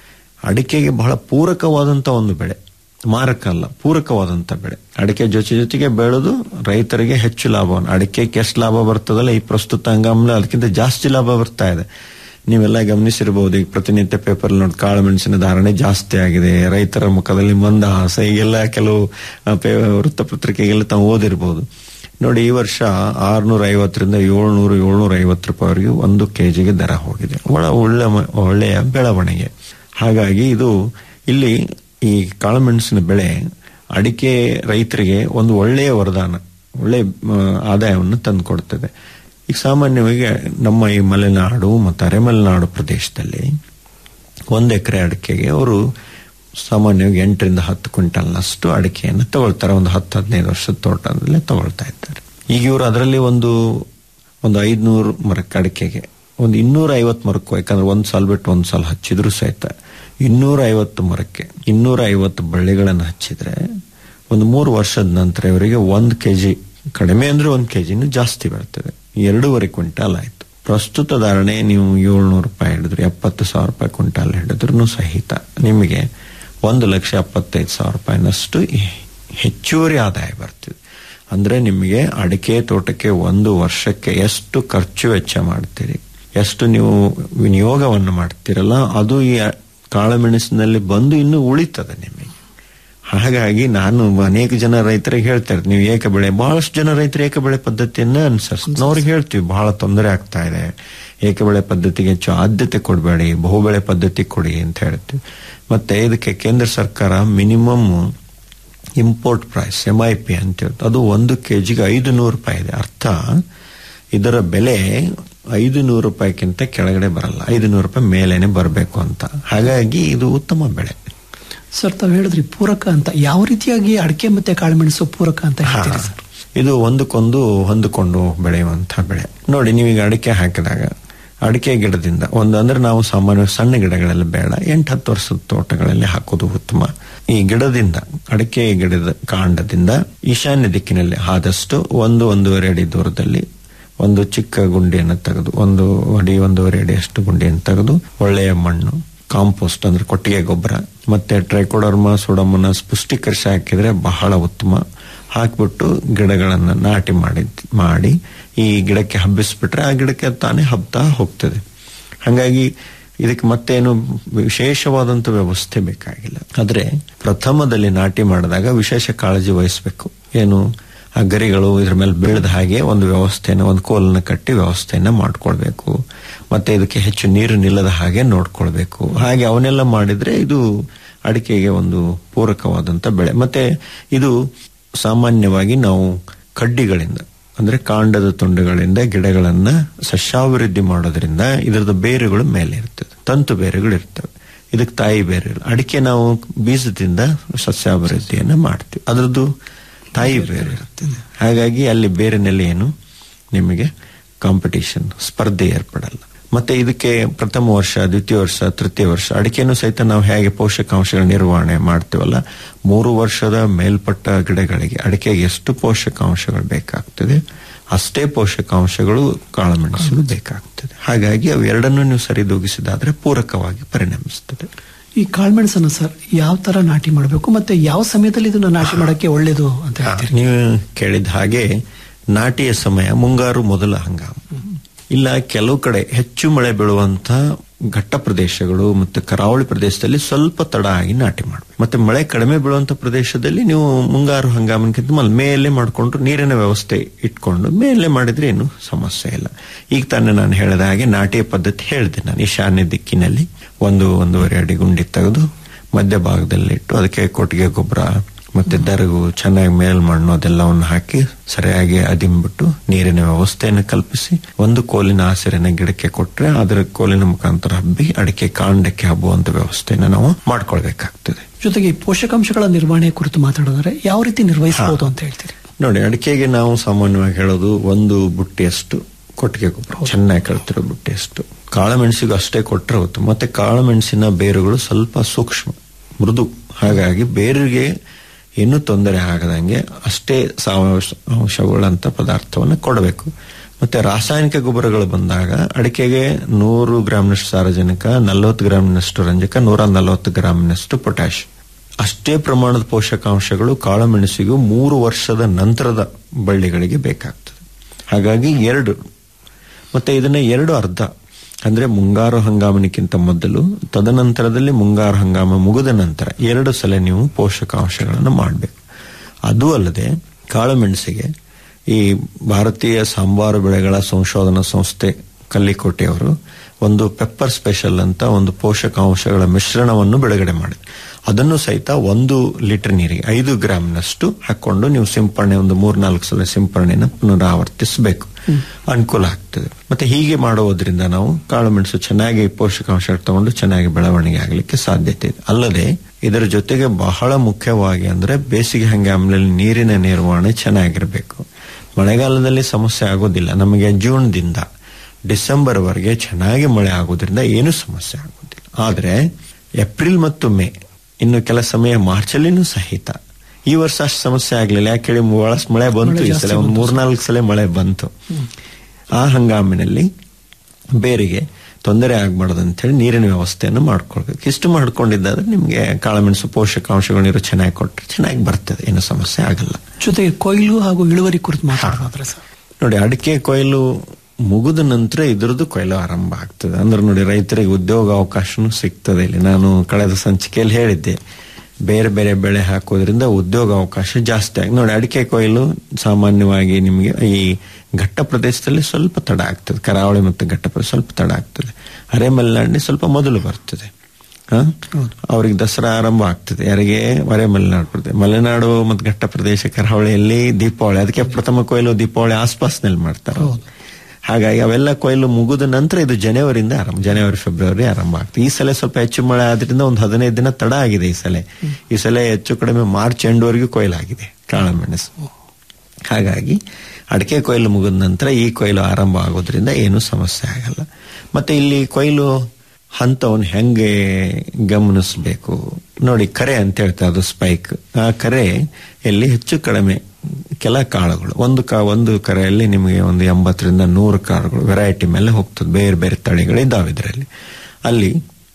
ಅಡಿಕೆಗೆ ಬಹಳ ಪೂರಕವಾದಂತ ಒಂದು ಬೆಳೆ ಮಾರಕ ಅಲ್ಲ ಪೂರಕವಾದಂತ ಬೆಳೆ ಅಡಿಕೆ ಜೊತೆ ಜೊತೆಗೆ ಬೆಳೆದು ರೈತರಿಗೆ ಹೆಚ್ಚು ಲಾಭವನ್ನು ಅಡಿಕೆಗೆ ಎಷ್ಟು ಲಾಭ ಬರ್ತದಲ್ಲ ಈ ಪ್ರಸ್ತುತ ಹಂಗಾಮಲ್ಲಿ ಅದಕ್ಕಿಂತ ಜಾಸ್ತಿ ಲಾಭ ಬರ್ತಾ ಇದೆ ನೀವೆಲ್ಲ ಗಮನಿಸಿರಬಹುದು ಈಗ ಪ್ರತಿನಿತ್ಯ ಪೇಪರ್ ನೋಡಿ ಕಾಳು ಮೆಣಸಿನ ಧಾರಣೆ ಜಾಸ್ತಿ ಆಗಿದೆ ರೈತರ ಮುಖದಲ್ಲಿ ಮಂದಹಾಸ ಈಗೆಲ್ಲ ಕೆಲವು ಆ, ಪೇ- ವೃತ್ತಪತ್ರಿಕೆಗೆಲ್ಲ ತಾವು ಓದಿರಬಹುದು ನೋಡಿ ಈ ವರ್ಷ ಆರ್ನೂರ ಐವತ್ತರಿಂದ ಏಳ್ನೂರು ಏಳ್ನೂರ ಐವತ್ತು ರೂಪಾಯಿವರೆಗೆ ಒಂದು ಕೆಜಿಗೆ ದರ ಹೋಗಿದೆ ಒಳ ಒಳ್ಳೆ ಮ- ಒಳ್ಳೆಯ ಬೆಳವಣಿಗೆ ಹಾಗಾಗಿ ಇದು ಇಲ್ಲಿ ಈ ಕಾಳುಮೆಣಸಿನ ಬೆಳೆ ಅಡಿಕೆ ರೈತರಿಗೆ ಒಂದು ಒಳ್ಳೆಯ ವರದಾನ ಒಳ್ಳೆಯ ಆ, ಆದಾಯವನ್ನು ತಂದುಕೊಡ್ತದೆ ಈಗ ಸಾಮಾನ್ಯವಾಗಿ ನಮ್ಮ ಈ ಮಲೆನಾಡು ಮತ್ತು ಅರೆಮಲೆನಾಡು ಪ್ರದೇಶದಲ್ಲಿ ಒಂದು ಎಕರೆ ಅಡಿಕೆಗೆ ಅವರು ಸಾಮಾನ್ಯವಾಗಿ ಎಂಟರಿಂದ ಹತ್ತು ಕ್ವಿಂಟಲ್ನಷ್ಟು ಅಡಿಕೆಯನ್ನು ತಗೊಳ್ತಾರೆ ಒಂದು ಹತ್ತು ಹದಿನೈದು ವರ್ಷದ ತೋಟದಲ್ಲೇ ತಗೊಳ್ತಾ ಇದ್ದಾರೆ ಈಗ ಇವರು ಅದರಲ್ಲಿ ಒಂದು ಒಂದು ಐದ್ನೂರು ಮರಕ್ಕೆ ಅಡಿಕೆಗೆ ಒಂದು ಇನ್ನೂರ ಐವತ್ತು ಮರಕ್ಕೂ ಯಾಕಂದ್ರೆ ಒಂದು ಸಾಲ ಬಿಟ್ಟು ಒಂದು ಸಾಲ ಹಚ್ಚಿದ್ರು ಸಹಿತ ಇನ್ನೂರ ಐವತ್ತು ಮರಕ್ಕೆ ಇನ್ನೂರ ಐವತ್ತು ಬಳ್ಳಿಗಳನ್ನು ಹಚ್ಚಿದ್ರೆ ಒಂದು ಮೂರು ವರ್ಷದ ನಂತರ ಇವರಿಗೆ ಒಂದು ಕೆಜಿ ಕಡಿಮೆ ಅಂದ್ರೆ ಒಂದು ಕೆಜಿನೂ ಜಾಸ್ತಿ ಬರ್ತದೆ ಎರಡೂವರೆ ಕ್ವಿಂಟಾಲ್ ಆಯ್ತು ಪ್ರಸ್ತುತ ಧಾರಣೆ ನೀವು ಏಳ್ನೂರು ರೂಪಾಯಿ ಹಿಡಿದ್ರೆ ಎಪ್ಪತ್ತು ಸಾವಿರ ರೂಪಾಯಿ ಕ್ವಿಂಟಾಲ್ ಹಿಡಿದ್ರೂ ಸಹಿತ ನಿಮಗೆ ಒಂದು ಲಕ್ಷ ಎಪ್ಪತ್ತೈದು ಸಾವಿರ ರೂಪಾಯಿನಷ್ಟು ಹೆಚ್ಚುವರಿ ಆದಾಯ ಬರ್ತದೆ ಅಂದ್ರೆ ನಿಮಗೆ ಅಡಿಕೆ ತೋಟಕ್ಕೆ ಒಂದು ವರ್ಷಕ್ಕೆ ಎಷ್ಟು ಖರ್ಚು ವೆಚ್ಚ ಮಾಡ್ತೀರಿ ಎಷ್ಟು ನೀವು ವಿನಿಯೋಗವನ್ನು ಮಾಡ್ತೀರಲ್ಲ ಅದು ಈ ಕಾಳುಮೆಣಸಿನಲ್ಲಿ ಬಂದು ಇನ್ನು ಉಳಿತದೆ ನಿಮಗೆ ಹಾಗಾಗಿ ನಾನು ಅನೇಕ ಜನ ರೈತರಿಗೆ ಹೇಳ್ತಾರೆ ನೀವು ಏಕ ಬೆಳೆ ಬಹಳಷ್ಟು ಜನ ರೈತರು ಏಕ ಬೆಳೆ ಪದ್ಧತಿಯನ್ನ ಅನುಸರಿಸ್ತಾರೆ ಅವ್ರಿಗೆ ಹೇಳ್ತೀವಿ ಬಹಳ ತೊಂದರೆ ಆಗ್ತಾ ಇದೆ ಏಕ ಬೆಳೆ ಪದ್ಧತಿಗೆ ಹೆಚ್ಚು ಆದ್ಯತೆ ಕೊಡಬೇಡಿ ಬಹುಬೆಳೆ ಪದ್ಧತಿ ಕೊಡಿ ಅಂತ ಹೇಳ್ತೀವಿ ಮತ್ತೆ ಇದಕ್ಕೆ ಕೇಂದ್ರ ಸರ್ಕಾರ minimum import price M I P ಅಂತ ಹೇಳ್ತು ಅದು ಒಂದು ಕೆಜಿಗೆ ಐದು ನೂರು ರೂಪಾಯಿ ಇದೆ ಅರ್ಥ ಇದರ ಬೆಲೆ ಐದು ನೂರು ರೂಪಾಯಿಗಿಂತ ಕೆಳಗಡೆ ಬರಲ್ಲ ಐದು ನೂರು ರೂಪಾಯಿ ಮೇಲೇನೆ ಬರಬೇಕು ಅಂತ ಹಾಗಾಗಿ ಇದು ಉತ್ತಮ ಬೆಳೆ ಸರ್ ತಾವು ಹೇಳಿದ್ರಿ ಪೂರಕ ಅಂತ ಯಾವ ರೀತಿಯಾಗಿ ಅಡಿಕೆ ಮತ್ತೆ ಕಾಳುಮೆಣಸು ಪೂರಕ ಅಂತ ಹೇಳ್ತೀರಿ ಸರ್ ಇದು ಒಂದಕ್ಕೊಂದು ಹೊಂದಿಕೊಂಡು ಬೆಳೆಯುವಂತಹ ಬೆಳೆ ನೋಡಿ ನೀವೀಗ ಅಡಿಕೆ ಹಾಕಿದಾಗ ಅಡಿಕೆ ಗಿಡದಿಂದ ಒಂದು ಅಂದ್ರೆ ನಾವು ಸಾಮಾನ್ಯ ಸಣ್ಣ ಗಿಡಗಳಲ್ಲಿ ಬೇಡ ಎಂಟು ಹತ್ತು ವರ್ಷದ ತೋಟಗಳಲ್ಲಿ ಹಾಕೋದು ಉತ್ತಮ ಈ ಗಿಡದಿಂದ ಅಡಿಕೆ ಗಿಡದ ಕಾಂಡದಿಂದ ಈಶಾನ್ಯ ದಿಕ್ಕಿನಲ್ಲಿ ಆದಷ್ಟು ಒಂದು ಒಂದೂವರೆ ಅಡಿ ದೂರದಲ್ಲಿ ಒಂದು ಚಿಕ್ಕ ಗುಂಡಿಯನ್ನು ತೆಗೆದು ಒಂದು ಅಡಿ ಒಂದೂವರೆ ಅಡಿ ಅಷ್ಟು ಗುಂಡಿಯನ್ನು ತೆಗೆದು ಒಳ್ಳೆಯ ಮಣ್ಣು ಕಾಂಪೋಸ್ಟ್ ಅಂದ್ರೆ ಕೊಟ್ಟಿಗೆ ಗೊಬ್ಬರ ಮತ್ತೆ ಟ್ರೈಕೋಡರ್ಮ ಸುಡಮನಸ್ ಪುಷ್ಟೀಕರಿಸಿ ಹಾಕಿದ್ರೆ ಬಹಳ ಉತ್ತಮ ಹಾಕ್ಬಿಟ್ಟು ಗಿಡಗಳನ್ನ ನಾಟಿ ಮಾಡಿ ಮಾಡಿ ಈ ಗಿಡಕ್ಕೆ ಹಬ್ಬಿಸ್ಬಿಟ್ರೆ ಆ ಗಿಡಕ್ಕೆ ತಾನೇ ಹಬ್ತಾ ಹೋಗ್ತದೆ ಹಾಗಾಗಿ ಇದಕ್ಕೆ ಮತ್ತೇನು ವಿಶೇಷವಾದಂತ ವ್ಯವಸ್ಥೆ ಬೇಕಾಗಿಲ್ಲ ಆದ್ರೆ ಪ್ರಥಮದಲ್ಲಿ ನಾಟಿ ಮಾಡಿದಾಗ ವಿಶೇಷ ಕಾಳಜಿ ವಹಿಸಬೇಕು ಏನು ಆ ಗರಿಗಳು ಇದ್ರ ಮೇಲೆ ಬೀಳದ ಹಾಗೆ ಒಂದು ವ್ಯವಸ್ಥೆನ ಒಂದು ಕೋಲನ್ನ ಕಟ್ಟಿ ವ್ಯವಸ್ಥೆಯನ್ನ ಮಾಡ್ಕೊಳ್ಬೇಕು ಮತ್ತೆ ಇದಕ್ಕೆ ಹೆಚ್ಚು ನೀರು ನಿಲ್ಲದ ಹಾಗೆ ನೋಡ್ಕೊಳ್ಬೇಕು ಹಾಗೆ ಅವನ್ನೆಲ್ಲ ಮಾಡಿದ್ರೆ ಇದು ಅಡಿಕೆಗೆ ಒಂದು ಪೂರಕವಾದಂತ ಬೆಳೆ ಮತ್ತೆ ಇದು ಸಾಮಾನ್ಯವಾಗಿ ನಾವು ಕಡ್ಡಿಗಳಿಂದ ಅಂದ್ರೆ ಕಾಂಡದ ತುಂಡುಗಳಿಂದ ಗಿಡಗಳನ್ನ ಸಸ್ಯಾಭಿವೃದ್ಧಿ ಮಾಡೋದ್ರಿಂದ ಇದರದ ಬೇರುಗಳು ಮೇಲೆ ಇರ್ತದೆ ತಂತು ಬೇರುಗಳು ಇರ್ತವೆ ಇದಕ್ಕೆ ತಾಯಿ ಬೇರೆ ಇಲ್ಲ ಅಡಿಕೆ ನಾವು ಬೀಜದಿಂದ ಸಸ್ಯಾಭಿವೃದ್ಧಿಯನ್ನ ಮಾಡ್ತೀವಿ ಅದರದ್ದು ತಾಯಿ ಬೇರೆ ಇರ್ತದೆ ಹಾಗಾಗಿ ಅಲ್ಲಿ ಬೇರಿನಲ್ಲಿ ಏನು ನಿಮಗೆ ಕಾಂಪಿಟಿಷನ್ ಸ್ಪರ್ಧೆ ಏರ್ಪಡಲ್ಲ ಮತ್ತೆ ಇದಕ್ಕೆ ಪ್ರಥಮ ವರ್ಷ ದ್ವಿತೀಯ ವರ್ಷ ತೃತೀಯ ವರ್ಷ ಅಡಿಕೆನೂ ಸಹಿತ ನಾವು ಹೇಗೆ ಪೋಷಕಾಂಶಗಳ ನಿರ್ವಹಣೆ ಮಾಡ್ತೀವಲ್ಲ ಮೂರು ವರ್ಷದ ಮೇಲ್ಪಟ್ಟ ಗಿಡಗಳಿಗೆ ಅಡಿಕೆಗೆ ಎಷ್ಟು ಪೋಷಕಾಂಶಗಳು ಬೇಕಾಗ್ತದೆ ಅಷ್ಟೇ ಪೋಷಕಾಂಶಗಳು ಕಾಳುಮೆಣಸಲು ಬೇಕಾಗ್ತದೆ ಹಾಗಾಗಿ ಅವೆರಡನ್ನು ನೀವು ಸರಿದೂಗಿಸಿದಾದ್ರೆ ಪೂರಕವಾಗಿ ಪರಿಣಮಿಸ್ತದೆ ಈ ಕಾಳುಮೆಣಸನ್ನ ಸರ್ ಯಾವ ತರ ನಾಟಿ ಮಾಡಬೇಕು ಮತ್ತೆ ಯಾವ ಸಮಯದಲ್ಲಿ ಇದನ್ನ ನಾಟಿ ಮಾಡಕ್ಕೆ ಒಳ್ಳೇದು ಅಂತ ಹೇಳ್ತೀರಿ ನೀವು ಕೇಳಿದ ಹಾಗೆ ನಾಟಿಯ ಸಮಯ ಮುಂಗಾರು ಮೊದಲ ಹಂಗಾಮು ಇಲ್ಲ ಕೆಲವು ಕಡೆ ಹೆಚ್ಚು ಮಳೆ ಬೀಳುವಂತ ಘಟ್ಟ ಪ್ರದೇಶಗಳು ಮತ್ತು ಕರಾವಳಿ ಪ್ರದೇಶದಲ್ಲಿ ಸ್ವಲ್ಪ ತಡ ಆಗಿ ನಾಟಿ ಮಾಡಬೇಕು ಮತ್ತೆ ಮಳೆ ಕಡಿಮೆ ಬೀಳುವಂತ ಪ್ರದೇಶದಲ್ಲಿ ನೀವು ಮುಂಗಾರು ಹಂಗಾಮಿನಕ್ಕಿಂತ ಮೊದಲು ಮೇಲೆ ಮಾಡಿಕೊಂಡು ನೀರಿನ ವ್ಯವಸ್ಥೆ ಇಟ್ಕೊಂಡು ಮೇಲೆ ಮಾಡಿದ್ರೆ ಏನು ಸಮಸ್ಯೆ ಇಲ್ಲ ಈಗ ತಾನೇ ನಾನು ಹೇಳಿದ ಹಾಗೆ ನಾಟಿಯ ಪದ್ಧತಿ ಹೇಳಿದೆ ನಾನು ಈಶಾನ್ಯ ದಿಕ್ಕಿನಲ್ಲಿ ಒಂದು ಒಂದೂವರೆ ಅಡಿ ಗುಂಡಿ ತೆಗೆದು ಮಧ್ಯಭಾಗದಲ್ಲಿ ಇಟ್ಟು ಅದಕ್ಕೆ ಕೊಟ್ಟಿಗೆ ಗೊಬ್ಬರ ಮತ್ತೆ ದರಗು ಚೆನ್ನಾಗಿ ಮೇಲ್ಮಣ್ಣು ಅದೆಲ್ಲವನ್ನು ಹಾಕಿ ಸರಿಯಾಗಿ ಅದಿಂಬಿಟ್ಟು ನೀರಿನ ವ್ಯವಸ್ಥೆಯನ್ನು ಕಲ್ಪಿಸಿ ಒಂದು ಕೋಲಿನ ಹಸಿರಿನ ಗಿಡಕ್ಕೆ ಕೊಟ್ರೆ ಅದರ ಕೋಲಿನ ಮುಖಾಂತರ ಹಬ್ಬಿ ಅಡಿಕೆ ಕಾಂಡಕ್ಕೆ ಹಬ್ಬುವಂತ ವ್ಯವಸ್ಥೆಯನ್ನು ನಾವು ಮಾಡ್ಕೊಳ್ಬೇಕಾಗ್ತದೆ ಜೊತೆಗೆ ಈ ಪೋಷಕಾಂಶಗಳ ನಿರ್ವಹಣೆ ಕುರಿತು ಮಾತಾಡಿದ್ರೆ ಯಾವ ರೀತಿ ನಿರ್ವಹಿಸಬಹುದು ಅಂತ ಹೇಳ್ತೀರಿ ನೋಡಿ ಅಡಿಕೆಗೆ ನಾವು ಸಾಮಾನ್ಯವಾಗಿ ಹೇಳೋದು ಒಂದು ಬುಟ್ಟಿಯಷ್ಟು ಕೊಟ್ಟಿಗೆ ಗೊಬ್ಬರ ಚೆನ್ನಾಗಿ ಕಳ್ತಿರೋ ಬುಟ್ಟಿಯಷ್ಟು ಕಾಳುಮೆಣಸಿಗೂ ಅಷ್ಟೇ ಕೊಟ್ಟರೆ ಹೊತ್ತು ಮತ್ತೆ ಕಾಳುಮೆಣಸಿನ ಬೇರುಗಳು ಸ್ವಲ್ಪ ಸೂಕ್ಷ್ಮ ಮೃದು ಹಾಗಾಗಿ ಬೇರಿಗೆ ಏನೂ ತೊಂದರೆ ಆಗದಂಗೆ ಅಷ್ಟೇ ಸಾವಯವ ಅಂಶಗಳಂತ ಪದಾರ್ಥವನ್ನು ಕೊಡಬೇಕು ಮತ್ತೆ ರಾಸಾಯನಿಕ ಗೊಬ್ಬರಗಳು ಬಂದಾಗ ಅಡಿಕೆಗೆ ನೂರು ಗ್ರಾಮ್ನಷ್ಟು ಸಾರಜನಕ ನಲವತ್ತು ಗ್ರಾಮ್ನಷ್ಟು ರಂಜಕ ನೂರ ನಲವತ್ತು ಗ್ರಾಮ್ನಷ್ಟು ಪೊಟ್ಯಾಶ್ ಅಷ್ಟೇ ಪ್ರಮಾಣದ ಪೋಷಕಾಂಶಗಳು ಕಾಳುಮೆಣಸಿಗೂ ಮೂರು ವರ್ಷದ ನಂತರದ ಬಳ್ಳಿಗಳಿಗೆ ಬೇಕಾಗ್ತದೆ ಹಾಗಾಗಿ ಎರಡು ಮತ್ತೆ ಇದನ್ನ ಎರಡು ಅರ್ಧ ಅಂದ್ರೆ ಮುಂಗಾರು ಹಂಗಾಮಿನಕ್ಕಿಂತ ಮೊದಲು ತದನಂತರದಲ್ಲಿ ಮುಂಗಾರು ಹಂಗಾಮ ಮುಗಿದ ನಂತರ ಎರಡು ಸಲ ನೀವು ಪೋಷಕಾಂಶಗಳನ್ನು ಮಾಡಬೇಕು ಅದು ಅಲ್ಲದೆ ಕಾಳುಮೆಣಸಿಗೆ ಈ ಭಾರತೀಯ ಸಾಂಬಾರು ಬೆಳೆಗಳ ಸಂಶೋಧನಾ ಸಂಸ್ಥೆ ಕಲ್ಲಿಕೋಟೆಯವರು ಒಂದು ಪೆಪ್ಪರ್ ಸ್ಪೆಷಲ್ ಅಂತ ಒಂದು ಪೋಷಕಾಂಶಗಳ ಮಿಶ್ರಣವನ್ನು ಬಿಡುಗಡೆ ಮಾಡಿದೆ ಅದನ್ನು ಸಹಿತ ಒಂದು ಲೀಟರ್ ನೀರಿಗೆ ಐದು ಗ್ರಾಮ್ನಷ್ಟು ಹಾಕೊಂಡು ನೀವು ಸಿಂಪರಣೆ ಒಂದು ಮೂರ್ನಾಲ್ಕು ಸಲ ಸಿಂಪರಣೆನ ಪುನರಾವರ್ತಿಸಬೇಕು ಅನುಕೂಲ ಆಗ್ತದೆ ಮತ್ತೆ ಹೀಗೆ ಮಾಡುವುದರಿಂದ ನಾವು ಕಾಳು ಮೆಣಸು ಚೆನ್ನಾಗಿ ಪೋಷಕಾಂಶ ತಗೊಂಡು ಚೆನ್ನಾಗಿ ಬೆಳವಣಿಗೆ ಆಗಲಿಕ್ಕೆ ಸಾಧ್ಯತೆ ಇದೆ ಅಲ್ಲದೆ ಇದರ ಜೊತೆಗೆ ಬಹಳ ಮುಖ್ಯವಾಗಿ ಅಂದ್ರೆ ಬೇಸಿಗೆ ಹಂಗಾಮಿನಲ್ಲಿ ನೀರಿನ ನಿರ್ವಹಣೆ ಚೆನ್ನಾಗಿರಬೇಕು ಮಳೆಗಾಲದಲ್ಲಿ ಸಮಸ್ಯೆ ಆಗೋದಿಲ್ಲ ನಮಗೆ ಜೂನ್ದಿಂದ ಡಿಸೆಂಬರ್ ವರೆಗೆ ಚೆನ್ನಾಗಿ ಮಳೆ ಆಗೋದ್ರಿಂದ ಏನು ಸಮಸ್ಯೆ ಆಗೋದಿಲ್ಲ ಆದ್ರೆ ಏಪ್ರಿಲ್ ಮತ್ತು ಮೇ ಇನ್ನು ಕೆಲ ಸಮಯ ಮಾರ್ಚಲ್ಲಿನೂ ಸಹಿತ ಈ ವರ್ಷ ಅಷ್ಟು ಸಮಸ್ಯೆ ಆಗ್ಲಿಲ್ಲ ಯಾಕೆ ಹೇಳಿ ಬಹಳಷ್ಟು ಮಳೆ ಬಂತು ಈ ಸಲ ಒಂದು ಮೂರ್ನಾಲ್ಕು ಸಲ ಮಳೆ ಬಂತು ಆ ಹಂಗಾಮಿನಲ್ಲಿ ಬೇರಿಗೆ ತೊಂದರೆ ಆಗ್ಬಾರ್ದು ಅಂತ ಹೇಳಿ ನೀರಿನ ವ್ಯವಸ್ಥೆಯನ್ನು ಮಾಡ್ಕೊಳ್ಬೇಕು ಇಷ್ಟು ಮಾಡ್ಕೊಂಡಿದ್ದಾದ್ರೆ ನಿಮ್ಗೆ ಕಾಳುಮೆಣಸು ಪೋಷಕಾಂಶಗಳು ನೀರು ಚೆನ್ನಾಗಿ ಕೊಟ್ಟರೆ ಚೆನ್ನಾಗಿ ಬರ್ತದೆ ಏನು ಸಮಸ್ಯೆ ಆಗಲ್ಲ ಜೊತೆಗೆ ಕೊಯ್ಲು ಹಾಗೂ ಇಳುವರಿ ಕುರಿತು ಮಾತಾಡೋದಾದ್ರೆ ಸರ್ ನೋಡಿ ಅಡಿಕೆ ಕೊಯ್ಲು ಮುಗಿದ ನಂತರ ಇದ್ರದ್ದು ಕೊಯ್ಲು ಆರಂಭ ಆಗ್ತದೆ ಅಂದ್ರೆ ನೋಡಿ ರೈತರಿಗೆ ಉದ್ಯೋಗ ಅವಕಾಶನೂ ಸಿಗ್ತದೆ ಇಲ್ಲಿ ನಾನು ಕಳೆದ ಸಂಚಿಕೆಯಲ್ಲಿ ಹೇಳಿದ್ದೆ ಬೇರೆ ಬೇರೆ ಬೆಳೆ ಹಾಕೋದ್ರಿಂದ ಉದ್ಯೋಗ ಅವಕಾಶ ಜಾಸ್ತಿ ಆಗಿ ನೋಡಿ ಅಡಿಕೆ ಕೊಯ್ಲು ಸಾಮಾನ್ಯವಾಗಿ ನಿಮಗೆ ಈ ಘಟ್ಟ ಪ್ರದೇಶದಲ್ಲಿ ಸ್ವಲ್ಪ ತಡ ಆಗ್ತದೆ ಕರಾವಳಿ ಮತ್ತು ಘಟ್ಟ ಪ್ರದೇಶ ಸ್ವಲ್ಪ ತಡ ಆಗ್ತದೆ ಅರೆ ಮಲೆನಾಡಿನ ಸ್ವಲ್ಪ ಮೊದಲು ಬರ್ತದೆ ಹ? ಅವ್ರಿಗೆ ದಸರಾ ಆರಂಭ ಆಗ್ತದೆ ಯಾರಿಗೆ ಹೊರೆ ಮಲೆನಾಡು ಪ್ರದೇಶ ಮಲೆನಾಡು ಮತ್ತು ಘಟ್ಟ ಪ್ರದೇಶ ಕರಾವಳಿಯಲ್ಲಿ ದೀಪಾವಳಿ ಅದಕ್ಕೆ ಪ್ರಥಮ ಕೊಯ್ಲು ದೀಪಾವಳಿ ಆಸ್ಪಾಸ್ನಲ್ಲಿ ಮಾಡ್ತಾರೆ ಹಾಗಾಗಿ ಅವೆಲ್ಲ ಕೊಯ್ಲು ಮುಗಿದ ನಂತರ ಇದು ಜನವರಿಯಿಂದ ಆರಂಭ ಜನವರಿ ಫೆಬ್ರವರಿ ಆರಂಭ ಆಗ್ತದೆ ಈ ಸಲ ಸ್ವಲ್ಪ ಹೆಚ್ಚು ಮಳೆ ಆದ್ರಿಂದ ಒಂದು ಹದಿನೈದು ದಿನ ತಡ ಆಗಿದೆ ಈ ಸಲ ಈ ಸಲ ಹೆಚ್ಚು ಕಡಿಮೆ ಮಾರ್ಚ್ ಎಂಡ್ವರೆಗೂ ಕೊಯ್ಲಾಗಿದೆ ಕಾಳುಮೆಣಸು ಹಾಗಾಗಿ ಅಡಿಕೆ ಕೊಯ್ಲು ಮುಗಿದ ನಂತರ ಈ ಕೊಯ್ಲು ಆರಂಭ ಆಗೋದ್ರಿಂದ ಏನು ಸಮಸ್ಯೆ ಆಗಲ್ಲ ಮತ್ತೆ ಇಲ್ಲಿ ಕೊಯ್ಲು ಹಂತವನ್ನು ಹೆಂಗೆ ಗಮನಿಸಬೇಕು ನೋಡಿ ಕರೆ ಅಂತ ಹೇಳ್ತಾರೆ ಅದು ಸ್ಪೈಕ್ ಆ ಕರೆ ಎಲ್ಲಿ ಹೆಚ್ಚು ಕಡಿಮೆ ಕೆಲ ಕಾಳುಗಳು ಒಂದು ಕಾ ಒಂದು ಕರೆಯಲ್ಲಿ ನಿಮಗೆ ಒಂದು ಎಂಬತ್ತರಿಂದ ನೂರು ಕಾಳುಗಳು ವೆರೈಟಿ ಮೇಲೆ ಹೋಗ್ತದೆ ಬೇರೆ ಬೇರೆ ತಳಿಗಳು ಇದ್ದಾವೆ ಇದರಲ್ಲಿ ಅಲ್ಲಿ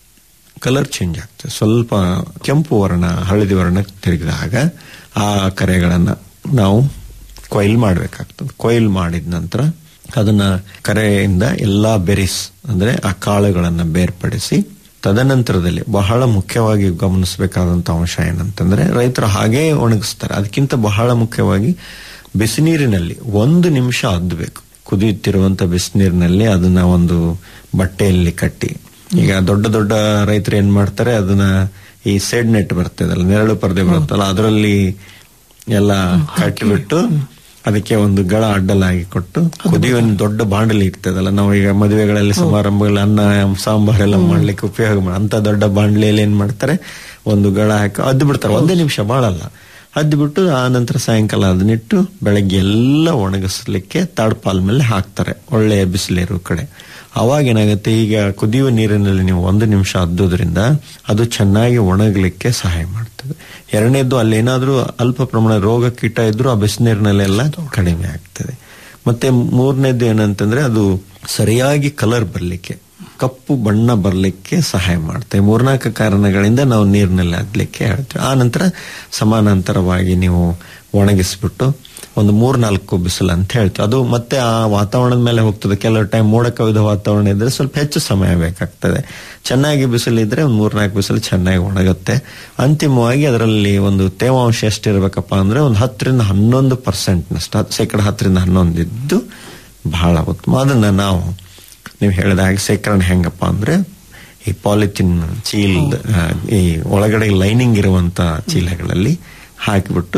ಕಲರ್ ಚೇಂಜ್ ಆಗ್ತದೆ ಸ್ವಲ್ಪ ಕೆಂಪು ವರ್ಣ ಹಳದಿ ವರ್ಣ ತಿರುಗಿದಾಗ ಆ ಕರೆಗಳನ್ನ ನಾವು ಕೊಯ್ಲ್ ಮಾಡಬೇಕಾಗ್ತದೆ ಕೊಯ್ಲ್ ಮಾಡಿದ ನಂತರ ಅದನ್ನ ಕರೆಯಿಂದ ಎಲ್ಲಾ ಬೆರಿಸ್ ಅಂದ್ರೆ ಆ ಕಾಳುಗಳನ್ನ ಬೇರ್ಪಡಿಸಿ ತದನಂತರದಲ್ಲಿ ಬಹಳ ಮುಖ್ಯವಾಗಿ ಗಮನಿಸಬೇಕಾದಂತ ಅಂಶ ಏನಂತಂದ್ರೆ ರೈತರು ಹಾಗೇ ಒಣಗಿಸ್ತಾರೆ ಅದಕ್ಕಿಂತ ಬಹಳ ಮುಖ್ಯವಾಗಿ ಬಿಸಿನೀರಿನಲ್ಲಿ ಒಂದು ನಿಮಿಷ ಅದ್ದಬೇಕು ಕುದಿಯುತ್ತಿರುವಂತ ಬಿಸಿನೀರಿನಲ್ಲಿ ಅದನ್ನ ಒಂದು ಬಟ್ಟೆಯಲ್ಲಿ ಕಟ್ಟಿ ಈಗ ದೊಡ್ಡ ದೊಡ್ಡ ರೈತರು ಏನ್ ಮಾಡ್ತಾರೆ ಅದನ್ನ ಈ ಸೆಡ್ ನೆಟ್ ಬರ್ತದಲ್ಲ ನೆರಳು ಪರದೆ ಬರುತ್ತಲ್ಲ ಅದರಲ್ಲಿ ಎಲ್ಲ ಕಟ್ಟಿಬಿಟ್ಟು ಅದಕ್ಕೆ ಒಂದು ಗಳ ಅಡ್ಡಲಾಗಿ ಕೊಟ್ಟು ಕುದಿಯುವ ಒಂದು ದೊಡ್ಡ ಬಾಂಡಲಿ ಇರ್ತದಲ್ಲ ನಾವು ಈಗ ಮದುವೆಗಳಲ್ಲಿ ಸಮಾರಂಭಗಳಲ್ಲಿ ಅನ್ನ ಸಾಂಬಾರೆಲ್ಲ ಮಾಡ್ಲಿಕ್ಕೆ ಉಪಯೋಗ ಮಾಡಿ ಅಂತ ದೊಡ್ಡ ಬಾಂಡ್ಲಿಯಲ್ಲಿ ಏನ್ ಮಾಡ್ತಾರೆ ಒಂದು ಗಳ ಹಾಕಿ ಅದ್ದು ಬಿಡ್ತಾರೆ ಒಂದೇ ನಿಮಿಷ ಮಾಡಲ್ಲ ಅದ್ದು ಬಿಟ್ಟು ಆ ನಂತರ ಸಾಯಂಕಾಲ ಅದನ್ನಿಟ್ಟು ಬೆಳಗ್ಗೆ ಎಲ್ಲ ಒಣಗಿಸ್ಲಿಕ್ಕೆ ತಾಡ್ಪಾಲ್ ಮೇಲೆ ಹಾಕ್ತಾರೆ ಒಳ್ಳೆಯ ಬಿಸಿಲಿರೋ ಕಡೆ ಅವಾಗ ಏನಾಗುತ್ತೆ ಈಗ ಕುದಿಯುವ ನೀರಿನಲ್ಲಿ ನೀವು ಒಂದು ನಿಮಿಷ ಅದ್ದೋದ್ರಿಂದ ಅದು ಚೆನ್ನಾಗಿ ಒಣಗಲಿಕ್ಕೆ ಸಹಾಯ ಮಾಡ್ತದೆ ಎರಡನೇದು ಅಲ್ಲೇನಾದ್ರೂ ಅಲ್ಪ ಪ್ರಮಾಣ ರೋಗ ಕೀಟ ಇದ್ರೂ ಆ ಬಿಸಿನೀರಿನಲ್ಲೆಲ್ಲ ಕಡಿಮೆ ಆಗ್ತದೆ ಮತ್ತೆ ಮೂರನೇದು ಏನಂತಂದ್ರೆ ಅದು ಸರಿಯಾಗಿ ಕಲರ್ ಬರ್ಲಿಕ್ಕೆ ಕಪ್ಪು ಬಣ್ಣ ಬರ್ಲಿಕ್ಕೆ ಸಹಾಯ ಮಾಡ್ತೇವೆ ಮೂರ್ನಾಲ್ಕು ಕಾರಣಗಳಿಂದ ನಾವು ನೀರಿನಲ್ಲಿ ಅದ್ಲಿಕ್ಕೆ ಹೇಳ್ತೇವೆ ಆ ನಂತರ ಸಮಾನಾಂತರವಾಗಿ ನೀವು ಒಣಗಿಸ್ಬಿಟ್ಟು ಒಂದು ಮೂರ್ನಾಲ್ಕು ಬಿಸಿಲು ಅಂತ ಹೇಳ್ತೀವಿ ಅದು ಮತ್ತೆ ಆ ವಾತಾವರಣದ ಮೇಲೆ ಹೋಗ್ತದೆ ಕೆಲವು ಟೈಮ್ ಮೋಡ ಕವಿದ ವಾತಾವರಣ ಇದ್ರೆ ಸ್ವಲ್ಪ ಹೆಚ್ಚು ಸಮಯ ಬೇಕಾಗ್ತದೆ ಚೆನ್ನಾಗಿ ಬಿಸಿಲಿದ್ರೆ ಒಂದು ಮೂರ್ನಾಲ್ಕು ಬಿಸಿಲು ಚೆನ್ನಾಗಿ ಒಣಗುತ್ತೆ ಅಂತಿಮವಾಗಿ ಅದರಲ್ಲಿ ಒಂದು ತೇವಾಂಶ ಎಷ್ಟಿರ್ಬೇಕಪ್ಪ ಅಂದ್ರೆ ಒಂದು ಹತ್ತರಿಂದ ಹನ್ನೊಂದು ಪರ್ಸೆಂಟ್ ನಷ್ಟು ಶೇಕಡ ಹತ್ತರಿಂದ ಹನ್ನೊಂದು ಇದ್ದು ಬಹಳ ಉತ್ತಮ ಅದನ್ನ ನಾವು ನೀವು ಹೇಳಿದ ಹಾಗೆ ಸೇಕರಣೆ ಹೆಂಗಪ್ಪ ಅಂದ್ರೆ ಈ ಪಾಲಿಥಿನ್ ಚೀಲ್ ಆ, ಈ ಒಳಗಡೆ ಲೈನಿಂಗ್ ಇರುವಂತ ಚೀಲಗಳಲ್ಲಿ ಹಾಕಿಬಿಟ್ಟು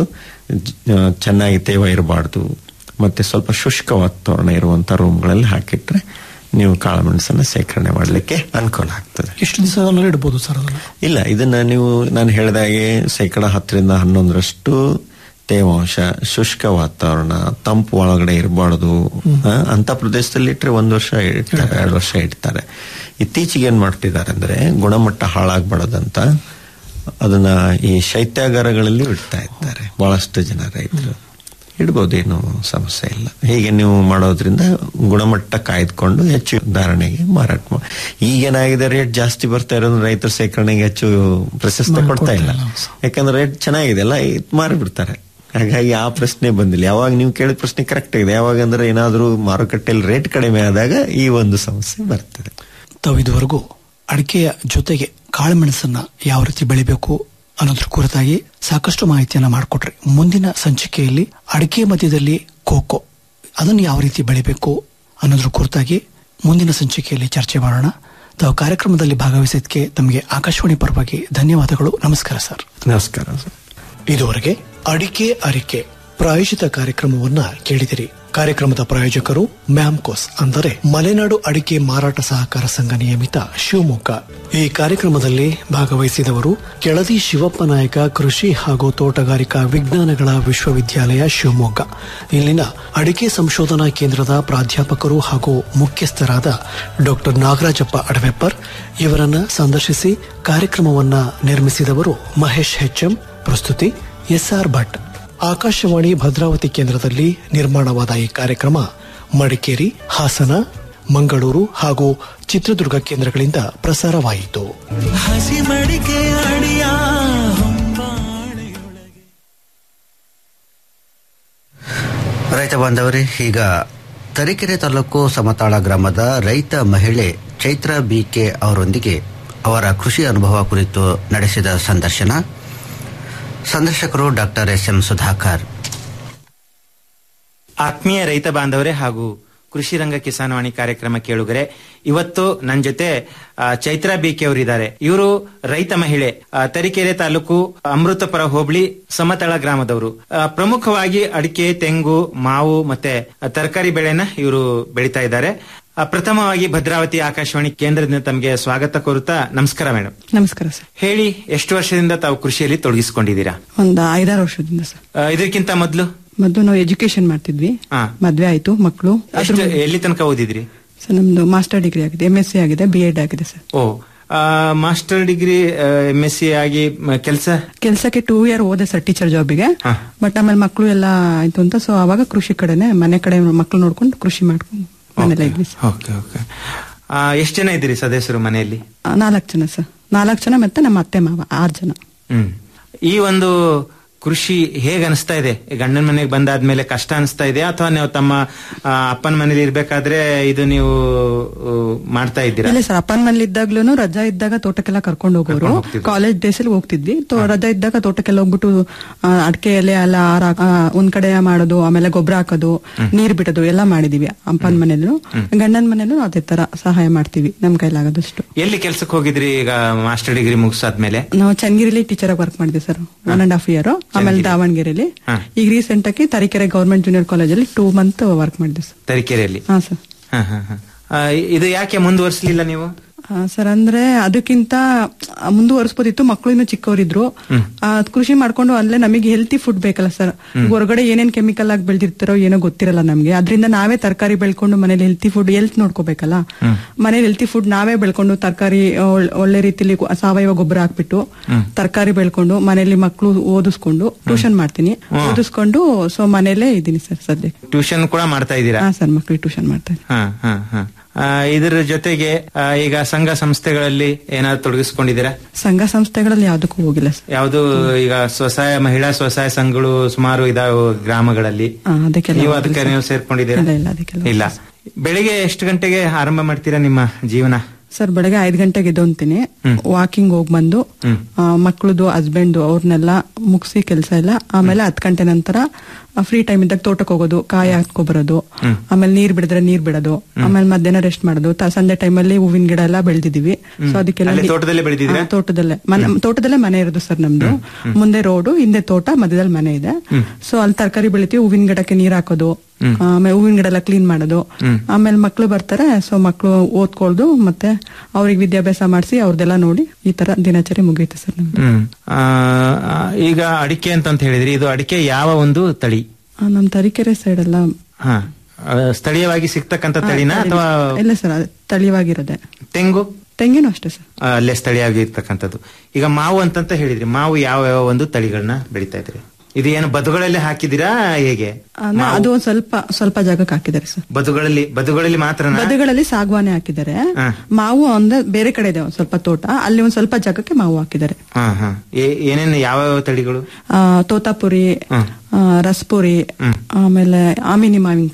ಜ- ಚೆನ್ನಾಗಿ ತೇವ ಇರಬಾರ್ದು ಮತ್ತೆ ಸ್ವಲ್ಪ ಶುಷ್ಕ ವಾತಾವರಣ ಇರುವಂತ ರೂಮ್ಗಳಲ್ಲಿ ಹಾಕಿಟ್ರೆ ನೀವು ಕಾಳುಮೆಣಸನ್ನ ಸೇಕರಣೆ ಮಾಡಲಿಕ್ಕೆ ಅನುಕೂಲ ಆಗ್ತದೆ ಎಷ್ಟು ದಿವಸ ಇಡ್ಬೋದು ಸರ್ ಅದನ್ನ ಇಲ್ಲ ಇದನ್ನ ನೀವು ನಾನು ಹೇಳಿದಾಗೆ ಶೇಕಡ ಹತ್ತರಿಂದ ಹನ್ನೊಂದರಷ್ಟು ತೇವಾಂಶ ಶುಷ್ಕ ವಾತಾವರಣ ತಂಪು ಒಳಗಡೆ ಇರಬಾರ್ದು ಅಂತ ಪ್ರದೇಶದಲ್ಲಿ ಇಟ್ಟರೆ ಒಂದು ವರ್ಷ ಇಡ್ತಾರೆ ಎರಡು ವರ್ಷ ಇಡ್ತಾರೆ ಇತ್ತೀಚೆಗೆ ಏನ್ ಮಾಡ್ತಿದ್ದಾರೆ ಅಂದ್ರೆ ಗುಣಮಟ್ಟ ಹಾಳಾಗ್ಬಾರ್ದಂತ ಅದನ್ನ ಈ ಶೈತ್ಯಾಗಾರಗಳಲ್ಲಿ ಇಡ್ತಾ ಇದ್ದಾರೆ ಬಹಳಷ್ಟು ಜನ ರೈತರು ಇಡ್ಬೋದು ಏನು ಸಮಸ್ಯೆ ಇಲ್ಲ ಹೀಗೆ ನೀವು ಮಾಡೋದ್ರಿಂದ ಗುಣಮಟ್ಟ ಕಾಯ್ದುಕೊಂಡು ಹೆಚ್ಚು ಧಾರಣೆಗೆ ಮಾರಾಟ ಮಾಡಿ ಈಗೇನಾಗಿದೆ ರೇಟ್ ಜಾಸ್ತಿ ಬರ್ತಾ ಇರೋದು ರೈತರ ಸೇಕರಣೆಗೆ ಹೆಚ್ಚು ಪ್ರಶಸ್ತಿ ಕೊಡ್ತಾ ಇಲ್ಲ ಯಾಕಂದ್ರೆ ರೇಟ್ ಚೆನ್ನಾಗಿದೆ ಅಲ್ಲ ಇದ್ ಮಾರಿಬಿಡ್ತಾರೆ ಹಾಗಾಗಿ ಆ ಪ್ರಶ್ನೆ ಬಂದಿಲ್ಲ ಯಾವಾಗ ನೀವು ಕೇಳಿದ ಪ್ರಶ್ನೆ ಕರೆಕ್ಟ್ ಆಗಿದೆ ಯಾವಾಗ ಅಂದ್ರೆ ಏನಾದ್ರೂ ಮಾರುಕಟ್ಟೆಯಲ್ಲಿ ರೇಟ್ ಕಡಿಮೆ ಆದಾಗ ಈ ಒಂದು ಸಮಸ್ಯೆ ಬರ್ತದೆ ತಾವು ಇದುವರೆಗೂ ಅಡಿಕೆಯ ಜೊತೆಗೆ ಕಾಳುಮೆಣಸನ್ನ ಯಾವ ರೀತಿ ಬೆಳಿಬೇಕು ಅನ್ನೋದ್ರ ಕುರಿತಾಗಿ ಸಾಕಷ್ಟು ಮಾಹಿತಿಯನ್ನ ಮಾಡಿಕೊಟ್ರಿ ಮುಂದಿನ ಸಂಚಿಕೆಯಲ್ಲಿ ಅಡಿಕೆ ಮಧ್ಯದಲ್ಲಿ ಕೋಕೋ ಅದನ್ನು ಯಾವ ರೀತಿ ಬೆಳಿಬೇಕು ಅನ್ನೋದ್ರ ಕುರಿತಾಗಿ ಮುಂದಿನ ಸಂಚಿಕೆಯಲ್ಲಿ ಚರ್ಚೆ ಮಾಡೋಣ ತಾವು ಕಾರ್ಯಕ್ರಮದಲ್ಲಿ ಭಾಗವಹಿಸಿದ್ದಕ್ಕೆ ತಮಗೆ ಆಕಾಶವಾಣಿ ಪರವಾಗಿ ಧನ್ಯವಾದಗಳು ನಮಸ್ಕಾರ ಸರ್ ನಮಸ್ಕಾರ ಸರ್ ಇದುವರೆಗೆ ಅಡಿಕೆ ಅರಿಕೆ ಪ್ರಾಯೋಜಿತ ಕಾರ್ಯಕ್ರಮವನ್ನ ಕೇಳಿದಿರಿ ಕಾರ್ಯಕ್ರಮದ ಪ್ರಾಯೋಜಕರು ಮ್ಯಾಮ್ಕೋಸ್ ಅಂದರೆ ಮಲೆನಾಡು ಅಡಿಕೆ ಮಾರಾಟ ಸಹಕಾರ ಸಂಘ ನಿಯಮಿತ ಶಿವಮೊಗ್ಗ ಈ ಕಾರ್ಯಕ್ರಮದಲ್ಲಿ ಭಾಗವಹಿಸಿದವರು ಕೆಳದಿ ಶಿವಪ್ಪ ನಾಯಕ ಕೃಷಿ ಹಾಗೂ ತೋಟಗಾರಿಕಾ ವಿಜ್ಞಾನಗಳ ವಿಶ್ವವಿದ್ಯಾಲಯ ಶಿವಮೊಗ್ಗ ಇಲ್ಲಿನ ಅಡಿಕೆ ಸಂಶೋಧನಾ ಕೇಂದ್ರದ ಪ್ರಾಧ್ಯಾಪಕರು ಹಾಗೂ ಮುಖ್ಯಸ್ಥರಾದ ಡಾಕ್ಟರ್ ನಾಗರಾಜಪ್ಪ ಅಡವೆಪ್ಪರ್ ಇವರನ್ನ ಸಂದರ್ಶಿಸಿ ಕಾರ್ಯಕ್ರಮವನ್ನ ನಿರ್ಮಿಸಿದವರು ಮಹೇಶ್ ಹೆಚ್ಎಂ ಪ್ರಸ್ತುತಿ ಎಸ್ಆರ್ ಭಟ್ ಆಕಾಶವಾಣಿ ಭದ್ರಾವತಿ ಕೇಂದ್ರದಲ್ಲಿ ನಿರ್ಮಾಣವಾದ ಈ ಕಾರ್ಯಕ್ರಮ ಮಡಿಕೇರಿ ಹಾಸನ ಮಂಗಳೂರು ಹಾಗೂ ಚಿತ್ರದುರ್ಗ ಕೇಂದ್ರಗಳಿಂದ ಪ್ರಸಾರವಾಯಿತು ಹಸಿ ಮಡಿಕೆ ಅಡಿಯ ರೈತ ಬಾಂಧವರೇ ಈಗ ತರೀಕೆರೆ ತಾಲೂಕು ಸಮತಾಳ ಗ್ರಾಮದ ರೈತ ಮಹಿಳೆ ಚೈತ್ರ ಬಿಕೆ ಅವರೊಂದಿಗೆ ಅವರ ಕೃಷಿ ಅನುಭವ ಕುರಿತು ನಡೆಸಿದ ಸಂದರ್ಶನ ಸಂದರ್ಶಕರು ಡಾಕ್ಟರ್ ಎಸ್ ಎಂ ಸುಧಾಕರ್ ಆತ್ಮೀಯ ರೈತ ಬಾಂಧವರೇ ಹಾಗೂ ಕೃಷಿ ರಂಗ ಕಿಸಾನವಾಣಿ ಕಾರ್ಯಕ್ರಮ ಕೇಳುಗರೆ ಇವತ್ತು ನನ್ನ ಜೊತೆ ಆ, ಚೈತ್ರಾ ಬಿಕೆ ಅವರಿದ್ದಾರೆ ಇವರು ರೈತ ಮಹಿಳೆ ಆ, ತರೀಕೆರೆ ತಾಲೂಕು ಅಮೃತಪುರ ಹೋಬಳಿ ಸಮತಳ ಗ್ರಾಮದವರು ಆ, ಪ್ರಮುಖವಾಗಿ ಅಡಿಕೆ ತೆಂಗು ಮಾವು ಮತ್ತೆ ತರಕಾರಿ ಬೆಳೆನ ಇವರು ಬೆಳೀತಾ ಇದ್ದಾರೆ ಆ, ಪ್ರಥಮವಾಗಿ ಭದ್ರಾವತಿ ಆಕಾಶವಾಣಿ ಕೇಂದ್ರದಿಂದ ತಮಗೆ ಸ್ವಾಗತ ಕೋರುತ್ತಾ ನಮಸ್ಕಾರ ಮೇಡಮ್ ನಮಸ್ಕಾರ ಸರ್ ಹೇಳಿ ಎಷ್ಟು ವರ್ಷದಿಂದ ತಾವು ಕೃಷಿಯಲ್ಲಿ ತೊಡಗಿಸಿಕೊಂಡಿದ್ದೀರಾ ಒಂದು ಐದಾರು ವರ್ಷದಿಂದ ಸರ್ ಆ, ಇದಕ್ಕಿಂತ ಮೊದಲು ಮೊದಲು ನಾವು ಎಜುಕೇಶನ್ ಮಾಡ್ತಿದ್ವಿ ಹಾ. ಮದ್ವೆ ಆಯ್ತು ಮಕ್ಕಳು ಎಷ್ಟು ಎಲ್ಲಿ ತನಕ ಓದಿದ್ರಿ ಸರ್ ನಮ್ದು ಮಾಸ್ಟರ್ ಡಿಗ್ರಿ ಆಗಿದೆ ಎಂ ಎಸ್ ಸಿ ಆಗಿದೆ ಬಿ ಎಡ್ ಆಗಿದೆ ಸರ್ ಓ ಆ, master degree M S C ಆಗಿ ಕೆಲಸ ಕೆಲಸಕ್ಕೆ ಟೂ ಇಯರ್ ಹೋದೆ ಸರ್ ಟೀಚರ್ ಜಾಬಿಗೆ ಬಟ್ ಆಮೇಲೆ ಮಕ್ಕಳು ಎಲ್ಲ ಆಯ್ತು ಅಂತ ಸೊ ಅವಾಗ ಕೃಷಿ ಕಡೆನೆ ಮನೆ ಕಡೆ ಮಕ್ಕಳು ನೋಡ್ಕೊಂಡು ಕೃಷಿ ಮಾಡ್ಕೊಂಡು ಮನೇಲೆ ಇದ್ವಿ ಸರ್ ಓಕೆ ಓಕೆ ಎಷ್ಟು ಜನ ಇದ್ದೀರಿ ಸದಸ್ಯರು ಮನೆಯಲ್ಲಿ ಆ, ನಾಲ್ಕು ಜನ ಸರ್ ನಾಲ್ಕು ಜನ ಮತ್ತೆ ನಮ್ಮ ಅತ್ತೆ ಮಾವ ಆರು ಜನ ಹ್ಮ್ ಈ ಒಂದು ಕೃಷಿ ಹೇಗ್ ಅನಿಸ್ತಾ ಇದೆ ಈ ಗಂಡನ ಮನೆಗೆ ಬಂದಾದ್ಮೇಲೆ ಕಷ್ಟ ಅನಿಸ್ತಾ ಇದೆ ಅಥವಾ ನೀವು ತಮ್ಮ ಆ, ಅಪ್ಪನ ಮನೇಲಿ ಇರ್ಬೇಕಾದ್ರೆ ಇದು ನೀವು ಆ, ಮಾಡ್ತಾ ಇದ್ದೀರಾ ಇಲ್ಲ ಸರ್ ಅಪ್ಪನ ಮನೇಲಿ ಇದ್ದಾಗ್ಲೂ ರಜಾ ಇದ್ದಾಗ ತೋಟಕ್ಕೆಲ್ಲ ಕರ್ಕೊಂಡು ಹೋಗೋರು ಕರ್ಕೊಂಡ್ ಹೋಗ್ತಿದ್ರು. ಕಾಲೇಜ್ ಡೇಸ್ ಅಲ್ಲಿ ಹೋಗ್ತಿದ್ವಿ ತೋ ರಜಾ ಇದ್ದಾಗ ತೋಟಕ್ಕೆಲ್ಲ ಹೋಗ್ಬಿಟ್ಟು ಆ, ಅಡ್ಕೆ ಎಲೆ ಎಲ್ಲ ಹಾರ ಆ, ಒಂದ್ ಕಡೆ ಮಾಡೋದು ಆಮೇಲೆ ಗೊಬ್ಬರ ಹಾಕೋದು ನೀರ್ ಬಿಡೋದು ಎಲ್ಲ ಮಾಡಿದೀವಿ ಅಪ್ಪನ ಮನೇಲೂ ಗಂಡನ ಮನೇಲೂ ಅದೇ ತರ ಸಹಾಯ ಮಾಡ್ತೀವಿ ನಮ್ ಕೈಲಾಗದಷ್ಟು ಎಲ್ಲಿ ಕೆಲ್ಸಕ್ಕೆ ಹೋಗಿದ್ರಿ ಈಗ ಮಾಸ್ಟರ್ ಡಿಗ್ರಿ ಮುಗಿಸಾದ್ಮೇಲೆ ನಾವು ಚನ್ನಗಿರಿಲಿ ಟೀಚರ್ ಆಗಿ ವರ್ಕ್ ಮಾಡಿದ್ವಿ sir one and half year ಆಮೇಲೆ ದಾವಣಗೆರೆಲಿ ಹಾ. ಈಗ ರೀಸೆಂಟ್ ಆಗಿ ತರೀಕೆರೆ ಗವರ್ಮೆಂಟ್ ಜೂನಿಯರ್ ಕಾಲೇಜಲ್ಲಿ ಟೂ ಮಂತ್ ವರ್ಕ್ ಮಾಡಿದ್ವಿ ಸರ್ ತರೀಕೆರೆಯಲ್ಲಿ ಹಾ ಸರ್ ಹ, ಹ, ಹ. ಆ, ಇದು ಯಾಕೆ ಮುಂದುವರಿಸಲಿಲ್ಲ ನೀವು ಆ, ಸರ್ ಅಂದ್ರೆ ಅದಕ್ಕಿಂತ ಆ, ಮುಂದುವರಿಸ್ಬೋದಿತ್ತು ಮಕ್ಕಳು ಇನ್ನು ಚಿಕ್ಕವರಿದ್ರು ಆ, ಕೃಷಿ ಮಾಡ್ಕೊಂಡು ಅಲ್ಲೇ ನಮಗೆ ಹೆಲ್ತಿ ಫುಡ್ ಬೇಕಲ್ಲ ಸರ್ ಹೊರಗಡೆ ಏನೇನ್ ಕೆಮಿಕಲ್ ಆಗಿ ಬೆಳೆದಿರ್ತಾರೋ ಏನೋ ಗೊತ್ತಿರಲ್ಲ ನಮ್ಗೆ ಅದರಿಂದ ನಾವೇ ತರಕಾರಿ ಬೆಳ್ಕೊಂಡು ಮನೇಲಿ ಹೆಲ್ತಿ ಫುಡ್ ಹೆಲ್ತ್ ನೋಡ್ಕೋಬೇಕಲ್ಲ ಮನೇಲಿ ಹೆಲ್ತಿ ಫುಡ್ ನಾವೇ ಬೆಳ್ಕೊಂಡು ತರಕಾರಿ ಒಳ್ಳೆ ರೀತಿಲಿ ಗೊ- ಸಾವಯವ ಗೊಬ್ಬರ ಹಾಕ್ಬಿಟ್ಟು ತರಕಾರಿ ಬೆಳ್ಕೊಂಡು ಮನೇಲಿ ಮಕ್ಕಳು ಓದಿಸ್ಕೊಂಡು ಟ್ಯೂಷನ್ ಮಾಡ್ತೀನಿ ಓದಿಸ್ಕೊಂಡು ಸೊ ಮನೇಲೇ ಇದ್ದೀನಿ ಸರ್ ಸದ್ಯಕ್ಕೆ ಟ್ಯೂಷನ್ ಕೂಡ ಮಾಡ್ತಾ ಇದ್ದೀರಾ ಹಾ ಸರ್ ಮಕ್ಕಳಿಗೆ ಟ್ಯೂಷನ್ ಮಾಡ್ತಾ ಹ, ಹ, ಹ. ಆ, ಇದರ ಜೊತೆಗೆ ಆ, ಈಗ ಸಂಘ ಸಂಸ್ಥೆಗಳಲ್ಲಿ ಏನಾದ್ರು ತೊಡಗಿಸ್ಕೊಂಡಿದ್ದೀರಾ ಸಂಘ ಸಂಸ್ಥೆಗಳಲ್ಲಿ ಯಾವ್ದಕ್ಕೂ ಹೋಗಿಲ್ಲ ಸರ್ ಯಾವುದು ಈಗ ಸ್ವಸಹಾಯ ಮಹಿಳಾ ಸ್ವಸಹಾಯ ಸಂಘಗಳು ಸುಮಾರು ಇದಾವೆ ಗ್ರಾಮಗಳಲ್ಲಿ ಆ, ಅದಕ್ಕೆಲ್ಲ ನೀವು ಹೋಗಿಲ್ಲ ಅದಕ್ಕೆ ಸರ್. ನೀವು ಸೇರ್ಕೊಂಡಿದ್ದೀರಾ ಇಲ್ಲ, ಇಲ್ಲ, ಅದಕ್ಕೆಲ್ಲ ಇಲ್ಲ ಬೆಳಿಗ್ಗೆ ಎಷ್ಟು ಗಂಟೆಗೆ ಆರಂಭ ಮಾಡ್ತೀರಾ ನಿಮ್ಮ ಜೀವನ ಸರ್ ಬೆಳಗ್ಗೆ ಐದ್ ಗಂಟೆಗೆ ಎದ್ದೊಂತೀನಿ ವಾಕಿಂಗ್ ಹೋಗ್ ಬಂದು ಹ್ಮ್. ಮಕ್ಕಳದು ಹಸ್ಬೆಂಡ್ ಅವ್ರನ್ನೆಲ್ಲ ಮುಗಿಸಿ ಕೆಲಸ ಎಲ್ಲ ಆಮೇಲೆ ಹತ್ತು ಗಂಟೆ ನಂತರ ಫ್ರೀ ಟೈಮ್ ಇದ್ದಾಗ ತೋಟಕ್ಕೆ ಹೋಗೋದು ಕಾಯಿ ಹಾಕೊ ಬರೋದು ಆಮೇಲೆ ನೀರ್ ಬಿಡಿದ್ರೆ ನೀರ್ ಬಿಡೋದು ಆಮೇಲೆ ಮಧ್ಯಾಹ್ನ ರೆಸ್ಟ್ ಮಾಡೋದು ತ- ಸಂಜೆ ಟೈಮಲ್ಲಿ ಹೂವಿನ ಗಿಡ ಎಲ್ಲ ಬೆಳೆದಿದೀವಿ ಸೊ ಅದಕ್ಕೆಲ್ಲ ಅಲ್ಲೇ ನೀ- ತೋಟದಲ್ಲೇ ಬೆಳೆದಿದ್ದೀರಾ? ಹಾ, ತೋಟದಲ್ಲೇ ಮನೆ ತೋಟದಲ್ಲೇ ಮನೆ ಇರೋದು ಸರ್ ನಮ್ದು ಮುಂದೆ ರೋಡು ಹಿಂದೆ ತೋಟ ಮಧ್ಯದಲ್ಲಿ ಮನೆ ಇದೆ ಸೊ ಅಲ್ಲಿ ತರಕಾರಿ ಬೆಳಿತೀವಿ ಹೂವಿನ ಗಿಡಕ್ಕೆ ನೀರ್ ಹಾಕೋದು ಆಮೇಲೆ ಹೂವಿನ ಗಿಡ ಎಲ್ಲ ಕ್ಲೀನ್ ಮಾಡೋದು ಆಮೇಲೆ ಮಕ್ಳು ಬರ್ತಾರೆ ಸೊ ಮಕ್ಳು ಓದ್ಕೊಳ್ದು ಮತ್ತೆ ಅವ್ರಿಗೆ ವಿದ್ಯಾಭ್ಯಾಸ ಮಾಡಿಸಿ ಅವ್ರದೆಲ್ಲ ನೋಡಿ ಈ ತರ ದಿನಚರಿ ಮುಗಿಯುತ್ತೆ ಸರ್ ನಮ್ದು ಹ್ಮ್ ಆ, ಆ, ಈಗ ಅಡಿಕೆ ಅಂತ ಹೇಳಿದ್ರಿ ಇದು ಅಡಿಕೆ ಯಾವ ಒಂದು ತಳಿ ಆ, ನಮ್ ತರೀಕೆರೆ ಸೈಡ್ ಎಲ್ಲ ಹ ಆ, ಸ್ಥಳೀಯವಾಗಿ ಸಿಗ್ತಕ್ಕಂತ ತಳಿನ ಆ, ಅಥವಾ ಇಲ್ಲ ಸರ್ ಅದು ತಳಿವಾಗಿರೋದೆ ತೆಂಗು ತೆಂಗಿನೂ ಅಷ್ಟೇ ಸರ್ ಆ, ಅಲ್ಲೇ ಸ್ಥಳೀಯವಾಗಿ ಇರ್ತಕ್ಕಂಥದ್ದು ಈಗ ಮಾವು ಅಂತಂತ ಹೇಳಿದ್ರಿ ಮಾವು ಯಾವ ಯಾವ ಒಂದು ತಳಿಗಳನ್ನ ಬೆಳಿತಾ ಇದ್ರಿ ಇದು ಏನು ಬದುಗಳಲ್ಲಿ ಹಾಕಿದಿರಾ ಹೇಗೆ ಅಂದ್ರೆ ಅದು ಒಂದ್ ಸ್ವಲ್ಪ ಸ್ವಲ್ಪ ಜಾಗಕ್ಕೆ ಹಾಕಿದ್ದಾರೆ ಸರ್ ಬದುಗಳಲ್ಲಿ ಬದುಗಳಲ್ಲಿ ಮಾತ್ರ ಬದುಗಳಲ್ಲಿ ಸಾಗವಾನೆ ಹಾಕಿದ್ದಾರೆ ಹಾ. ಮಾವು ಅಂದ್ರೆ ಬೇರೆ ಕಡೆ ಇದೆ ಒಂದ್ ಸ್ವಲ್ಪ ತೋಟ ಅಲ್ಲಿ ಒಂದ್ ಸ್ವಲ್ಪ ಜಾಗಕ್ಕೆ ಮಾವು ಹಾಕಿದ್ದಾರೆ ಹಾ ಹಾ ಏ- ಏನೇನು ಯಾವ ಯಾವ ತಳಿಗಳು ಆ, ತೋತಾಪುರಿ ಆ, ರಸ್ಪುರಿ ಆಮೇಲೆ ಆಮಿನಿ ಮಾವಿನಕಾಯಿ